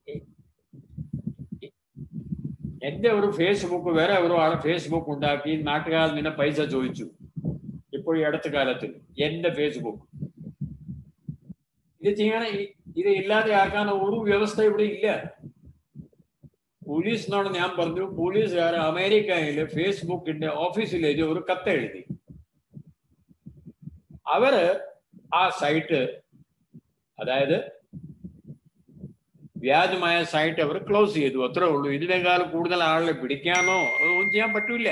എന്റെ ഒരു ഫേസ്ബുക്ക് വേറെ ഒരു ആൾ ഫേസ്ബുക്ക് ഉണ്ടാക്കി നാട്ടുകാരിൽ നിന്ന് പൈസ ചോദിച്ചു ഇപ്പോൾ ഈ അടുത്ത കാലത്ത് എന്റെ ഫേസ്ബുക്ക് ഇത് ചെയ്യാൻ ഇത് ഇല്ലാതെ ആക്കാൻ ഒരു വ്യവസ്ഥ ഇവിടെ ഇല്ല പോലീസിനോട് ഞാൻ പറഞ്ഞു പോലീസുകാർ അമേരിക്കയില് ഫേസ്ബുക്കിന്റെ ഓഫീസിലേക്ക് ഒരു കത്ത് എഴുതി അവര് ആ സൈറ്റ് അതായത് വ്യാജമായ സൈറ്റ് അവർ ക്ലോസ് ചെയ്തു അത്രേ ഉള്ളൂ ഇതിനേക്കാൾ കൂടുതൽ ആളെ പിടിക്കാനോ അതൊന്നും ചെയ്യാൻ പറ്റൂല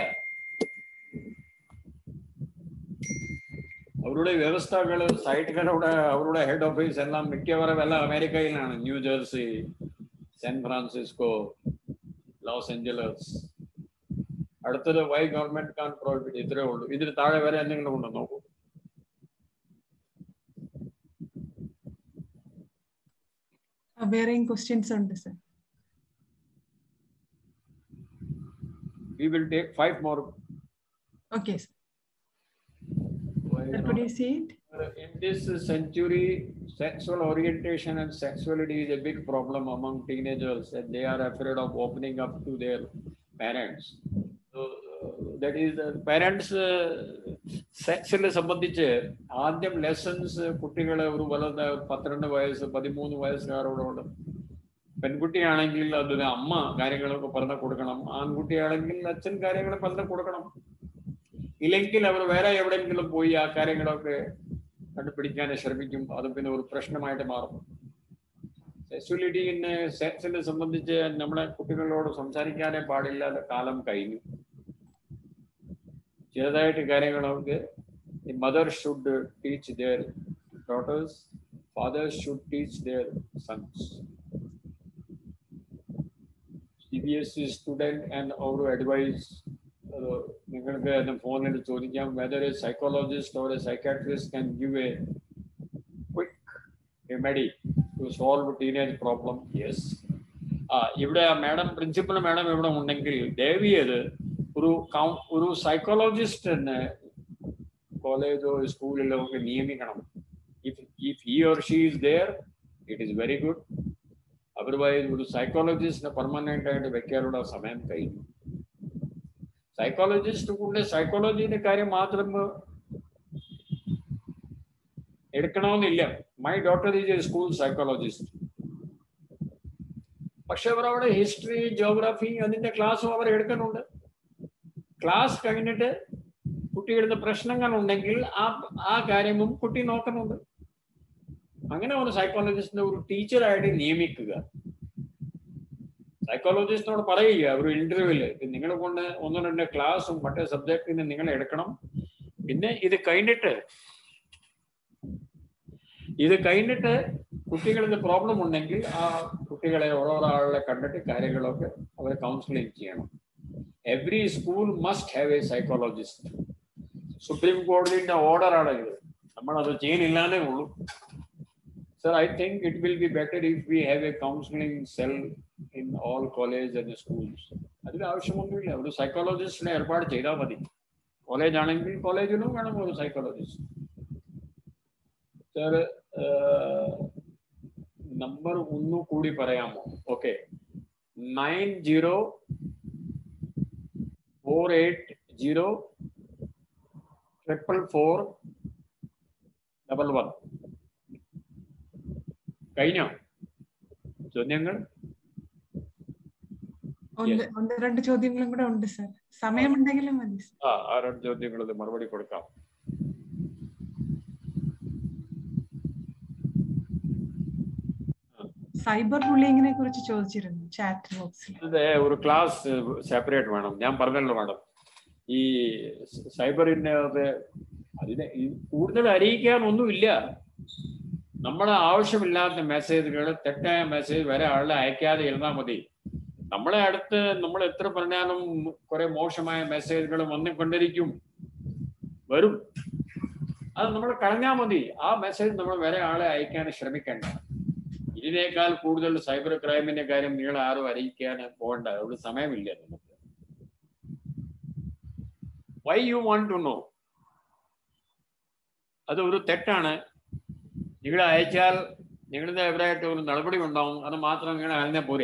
അവരുടെ വ്യവസ്ഥകൾ സൈറ്റുകളുടെ അവരുടെ ഹെഡ് ഓഫീസ് എല്ലാം മിക്കവാറും എല്ലാം അമേരിക്കയിലാണ് New Jersey San Francisco Los Angeles അടുത്തത് വൈ ഗവൺമെന്റ് കാൻ പ്രോഹിബിറ്റ് ഇത്രേ ഉള്ളൂ ഇതിന് താഴെ വരെ എന്തെങ്കിലും ഉണ്ടോ നോക്കൂ വേറെയും ക്വസ്റ്റ്യൻസ് ഉണ്ട് sir we will take five more okay sir Sir, could you see it? In this century, sexual orientation and sexuality is a big problem among teenagers, and they are afraid of opening up to their parents. So, uh, that is, uh, parents സെക്സിനെ സംബന്ധിച്ച് ആദ്യം ലെസൺസ് കുട്ടികളെ ഒരു വലുത് പന്ത്രണ്ട് വയസ്സ് പതിമൂന്ന് വയസ്സുകാരോട് പെൺകുട്ടിയാണെങ്കിൽ അതൊരു അമ്മ കാര്യങ്ങളൊക്കെ പറഞ്ഞു കൊടുക്കണം ആൺകുട്ടിയാണെങ്കിൽ അച്ഛൻ കാര്യങ്ങൾ പറഞ്ഞു കൊടുക്കണം ഇല്ലെങ്കിൽ അവർ വേറെ എവിടെയെങ്കിലും പോയി ആ കാര്യങ്ങളൊക്കെ കണ്ടുപിടിക്കാൻ ശ്രമിക്കും അത് പിന്നെ ഒരു പ്രശ്നമായിട്ട് മാറും സെക്സ്വലിറ്റിനെ സെക്സിനെ സംബന്ധിച്ച് നമ്മുടെ കുട്ടികളോട് സംസാരിക്കാനേ പാടില്ലാത്ത കാലം കഴിഞ്ഞു ചെറുതായിട്ട് കാര്യങ്ങളൊക്കെ mother should teach their daughters fathers should teach their sons C B S E student and our advice നിങ്ങൾക്ക് ഫോണിൽ ചോദിക്കാം whether a psychologist or a psychiatrist can give a quick remedy to solve teenage problem yes ആ ഇവിടെ മാഡം പ്രിൻസിപ്പൽ മാഡം ഇവിടെ ഉണ്ടെങ്കിൽ ദേവിയത് ഒരു കൗ ഒരു സൈക്കോളജിസ്റ്റിനെ കോളേജോ സ്കൂളിലോ ഒക്കെ നിയമിക്കണം if if he or she is there it is very good otherwise ഒരു സൈക്കോളജിസ്റ്റിനെ പെർമനന്റ് ആയിട്ട് വെക്കാനുള്ള സമയം കഴിഞ്ഞു സൈക്കോളജിസ്റ്റ് കൊണ്ട് സൈക്കോളജിയുടെ കാര്യം മാത്രം എടുക്കണമെന്നില്ല my doctor is a school psychologist പക്ഷെ അവർ അവിടെ ഹിസ്റ്ററി ജോഗ്രഫി അതിന്റെ ക്ലാസ്സും അവർ എടുക്കുന്നുണ്ട് ക്ലാസ് കഴിഞ്ഞിട്ട് കുട്ടികളുടെ പ്രശ്നങ്ങൾ ഉണ്ടെങ്കിൽ ആ ആ കാര്യവും കുട്ടി നോക്കുന്നുണ്ട് അങ്ങനെ ഒരു സൈക്കോളജിസ്റ്റിനെ ഒരു ടീച്ചറായിട്ട് നിയമിക്കുക സൈക്കോളജിസ്റ്റിനോട് പറയുക ഒരു ഇന്റർവ്യൂവില് നിങ്ങളെ കൊണ്ട് ഒന്ന് രണ്ട് ക്ലാസ്സും മറ്റേ സബ്ജക്റ്റിന് നിങ്ങൾ എടുക്കണം പിന്നെ ഇത് കഴിഞ്ഞിട്ട് ഇത് കഴിഞ്ഞിട്ട് കുട്ടികളുടെ പ്രോബ്ലം ഉണ്ടെങ്കിൽ ആ കുട്ടികളെ ഓരോരോ ആളെ കണ്ടിട്ട് കാര്യങ്ങളൊക്കെ അവരെ കൗൺസിലിംഗ് ചെയ്യണം every school must have a psychologist supreme കോടതിയുടെ ഓർഡറാണ് ഇത് നമ്മൾ അത് ചെയ്യുന്നില്ലാന്നേ ഉള്ളൂ sir I think it will be better if we have a counselling cell in all college and schools അതിന് ആവശ്യമൊന്നുമില്ല ഒരു സൈക്കോളജിസ്റ്റിനെ ഏർപ്പാട് ചെയ്താൽ മതി കോളേജ് ആണെങ്കിൽ കോളേജിലും വേണം ഒരു സൈക്കോളജിസ്റ്റ് സർ നമ്പർ ഒന്നു കൂടി പറയാമോ okay nine zero four eight zero triple four double one കഴിഞ്ഞോ ചോദ്യങ്ങൾ ഒന്ന് ഒന്ന് രണ്ട് ചോദ്യങ്ങളും കൂടെ ഉണ്ട് സർ സമയമുണ്ടെങ്കിലും മതി സർ ആ ആ രണ്ട് ചോദ്യങ്ങൾ മറുപടി കൊടുക്കാം സൈബർ ബുള്ളിങ്ങിനെ കുറിച്ച് ചോദിച്ചിരുന്നു ചാറ്റ് ബോക്സിൽ ഇത് ഒരു ക്ലാസ് സെപ്പറേറ്റ് വേണം ഞാൻ പറഞ്ഞല്ലോ മാഡം ഈ സൈബറിന്റെ അത് അതിനെ ഈ കൂടുതൽ അറിയിക്കാൻ ഒന്നുമില്ല നമ്മളെ ആവശ്യമില്ലാത്ത മെസ്സേജുകൾ തെറ്റായ മെസ്സേജ് വരെ ആളെ അയക്കാതെ ഇരുന്നാൽ മതി നമ്മളെ അടുത്ത് നമ്മൾ എത്ര പറഞ്ഞാലും കുറെ മോശമായ മെസ്സേജുകൾ വന്നുകൊണ്ടിരിക്കും വരും അത് നമ്മൾ കളഞ്ഞാൽ മതി ആ മെസ്സേജ് നമ്മൾ വേറെ ആളെ അയക്കാൻ ശ്രമിക്കണ്ട ഇതിനേക്കാൾ കൂടുതൽ സൈബർ ക്രൈമിന്റെ കാര്യം നിങ്ങൾ ആരും അറിയിക്കാൻ പോകണ്ട അവിടെ സമയമില്ല നമുക്ക് why you want to know അത് ഒരു തെറ്റാണ് നിങ്ങൾ അയച്ചാൽ നിങ്ങളുടെ എവിടെയായിട്ട് ഒരു നടപടി ഉണ്ടാവും അത് മാത്രം നിങ്ങൾ അറിഞ്ഞാൽ പോരെ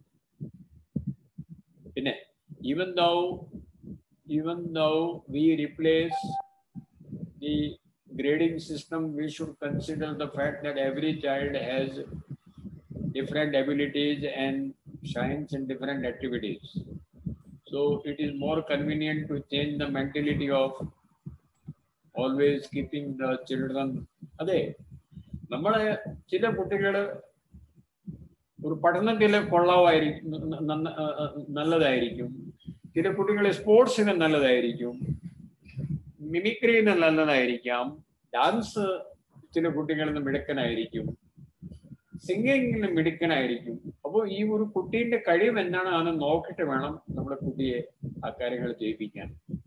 പിന്നെ even though even though we replace the grading system we should consider the fact that every child has different abilities and shines in different activities so it is more convenient to change the mentality of always keeping the children അതെ നമ്മളെ ചില കുട്ടികൾ ഒരു പഠനത്തിൽ കൊള്ളാമായിരിക്കും നന്ന- നല്ലതായിരിക്കും ചില കുട്ടികൾ സ്പോർട്സിന് നല്ലതായിരിക്കും മിമിക്രിന് നല്ലതായിരിക്കാം ഡാൻസ് ചില കുട്ടികളിൽ മിടുക്കനായിരിക്കും സിംഗിങ്ങിന് മിടുക്കനായിരിക്കും അപ്പോൾ ഈ ഒരു കുട്ടീന്റെ കഴിവ് എന്താണ് അത് നോക്കിയിട്ട് വേണം നമ്മുടെ കുട്ടിയെ ആ കാര്യങ്ങൾ ചെയ്യിപ്പിക്കാൻ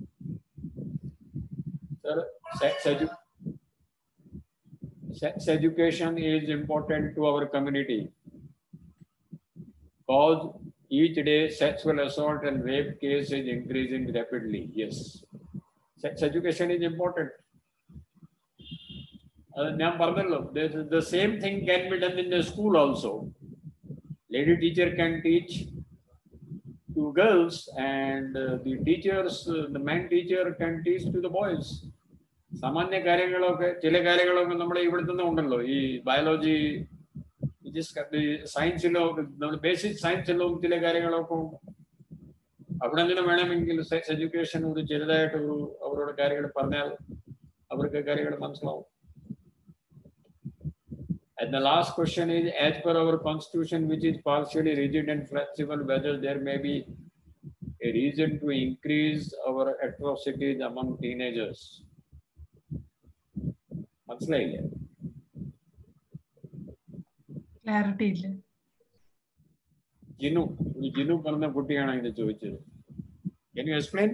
sir sex education is important to our community because each day sexual assault and rape case is increasing rapidly yes sex education is important അത് ഞാൻ പറഞ്ഞല്ലോ the same thing can be done in the school also lady teacher can teach to girls and uh, the teachers uh, the man teacher can teach to the boys സാമാന്യ കാര്യങ്ങളൊക്കെ ചില കാര്യങ്ങളൊക്കെ നമ്മുടെ ഇവിടുത്തെ തന്നെ ഉണ്ടല്ലോ ഈ ബയോളജി സയൻസിലോ നമ്മുടെ ബേസിക് സയൻസിലോ ചില കാര്യങ്ങളൊക്കെ ഉണ്ട് അവിടെ നിന്ന് വേണമെങ്കിൽ സെക്സ് എഡ്യൂക്കേഷൻ ഒരു ചെറുതായിട്ട് ഒരു അവരോട് കാര്യങ്ങൾ പറഞ്ഞാൽ അവർക്ക് കാര്യങ്ങൾ മനസ്സിലാവും And the last question is, as per our constitution, which is partially rigid and flexible, whether there may be a reason to increase our atrocities among teenagers. മനസ്സിലായില്ലേ ക്ലാരിറ്റി ഇല്ല ജിനു ഒരു ജിനു പറഞ്ഞ കുട്ടിയാണ് ഇത് ചോദിച്ചത് Can you explain?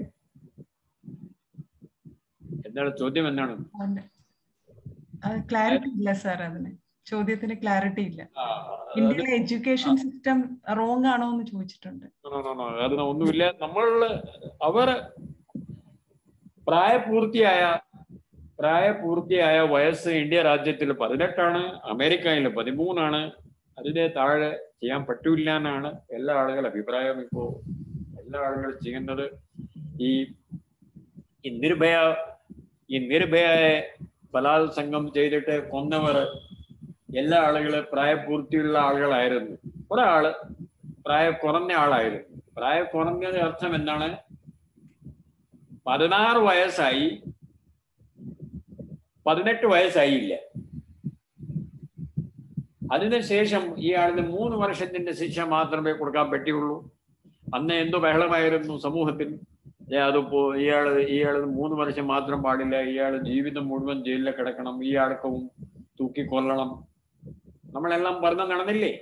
എന്താണ് ചോദ്യം എന്താണ് ക്ലാരിറ്റി ഇല്ല സാർ അതിന് ചോദ്യത്തിന് ക്ലാരിറ്റി ഇല്ല ആ, ഇന്ത്യയിലെ എഡ്യൂക്കേഷൻ സിസ്റ്റം റോങ് ആണോ എന്ന് ചോദിച്ചിട്ടുണ്ട് no, no, no, അത് ഒന്നുമില്ല നമ്മൾ അവർ പ്രായപൂർത്തിയായ പ്രായപൂർത്തിയായ വയസ്സ് ഇന്ത്യ രാജ്യത്തിൽ പതിനെട്ടാണ് അമേരിക്കയിൽ പതിമൂന്നാണ് അതിനെ താഴെ ചെയ്യാൻ പറ്റൂല എന്നാണ് എല്ലാ ആളുകളുടെ അഭിപ്രായം ഇപ്പോ എല്ലാ ആളുകളും ചെയ്യുന്നത് ഈ ഈ നിർഭയ ഈ നിർഭയയെ ബലാത്സംഗം ചെയ്തിട്ട് കൊന്നവർ എല്ലാ ആളുകളും പ്രായപൂർത്തിയുള്ള ആളുകളായിരുന്നു ഒരാള് പ്രായ കുറഞ്ഞ ആളായിരുന്നു പ്രായ കുറഞ്ഞത് അർത്ഥം എന്താണ് പതിനാറ് വയസ്സായി പതിനെട്ട് വയസ്സായില്ല അതിനുശേഷം ഇയാളിന് മൂന്ന് വർഷത്തിന്റെ ശിക്ഷ മാത്രമേ കൊടുക്കാൻ പറ്റുള്ളൂ അന്ന് എന്തോ ബഹളമായിരുന്നു സമൂഹത്തിൽ ഏ, അതിപ്പോ ഇയാള് ഇയാൾ മൂന്ന് വർഷം മാത്രം പാടില്ല ഇയാൾ ജീവിതം മുഴുവൻ ജയിലിൽ കിടക്കണം ഇയാൾക്കും തൂക്കിക്കൊല്ലണം നമ്മളെല്ലാം പറഞ്ഞ നടന്നില്ലേ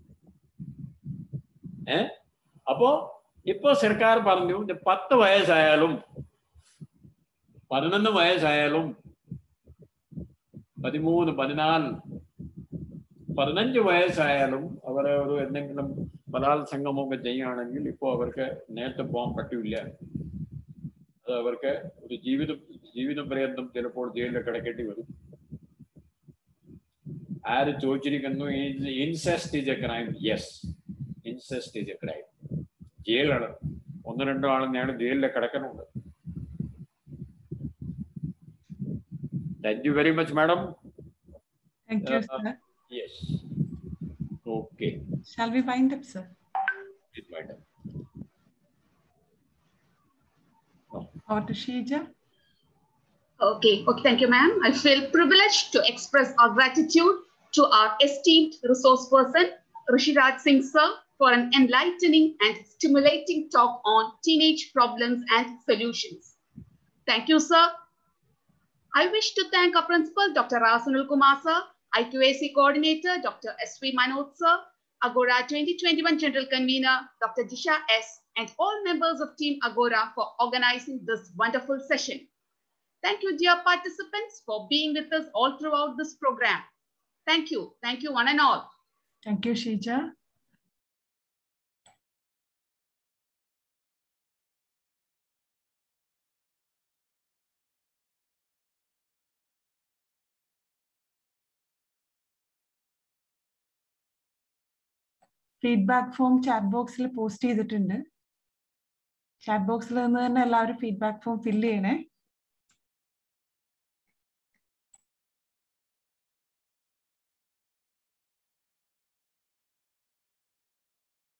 ഏ അപ്പോ ഇപ്പൊ സർക്കാർ പറഞ്ഞു ഇത് പത്ത് വയസ്സായാലും പതിനൊന്ന് വയസ്സായാലും പതിമൂന്ന് പതിനാല് പതിനഞ്ച് വയസ്സായാലും അവർ ഒരു എന്തെങ്കിലും ബലാത്സംഗമൊക്കെ ചെയ്യുകയാണെങ്കിൽ ഇപ്പോൾ അവർക്ക് നേരത്തെ പോകാൻ പറ്റില്ല അത് അവർക്ക് ഒരു ജീവിത ജീവിത പര്യന്തം ചിലപ്പോൾ ജയിലിൽ കിടക്കേണ്ടി വരും ആര് ചോദിച്ചിരിക്കുന്നു incest is a crime yes incest is a crime ജയിലാണ് ഒന്ന് രണ്ടോ ആളും ഞാൻ ജയിലിൽ കിടക്കുന്നുണ്ട് thank you very much madam Thank you, Uh, sir. Yes okay Shall we wind up, sir? Madam Over to Sheija. Okay, okay, thank you, ma'am. I feel privileged to express our gratitude to our esteemed resource person, Rishiraj Singh sir, for an enlightening and stimulating talk on teenage problems and solutions. Thank you, sir. I wish to thank our principal, Dr. Rasanul Kumar sir, IQAC coordinator, Dr. S.V. Manoj sir, Agora 2021 general convener, Dr. Disha S., and all members of Team Agora for organizing this wonderful session. Thank you, dear participants, for being with us all throughout this program. Thank you. Thank you, one and all. Thank you, Sheija. Feedback form chat ബോക്സിൽ പോസ്റ്റ് ചെയ്തിട്ടുണ്ട് ചാറ്റ് ബോക്സിൽ നിന്ന് തന്നെ എല്ലാവരും ഫീഡ്ബാക്ക് ഫോം ഫില്ല് ചെയ്യണേ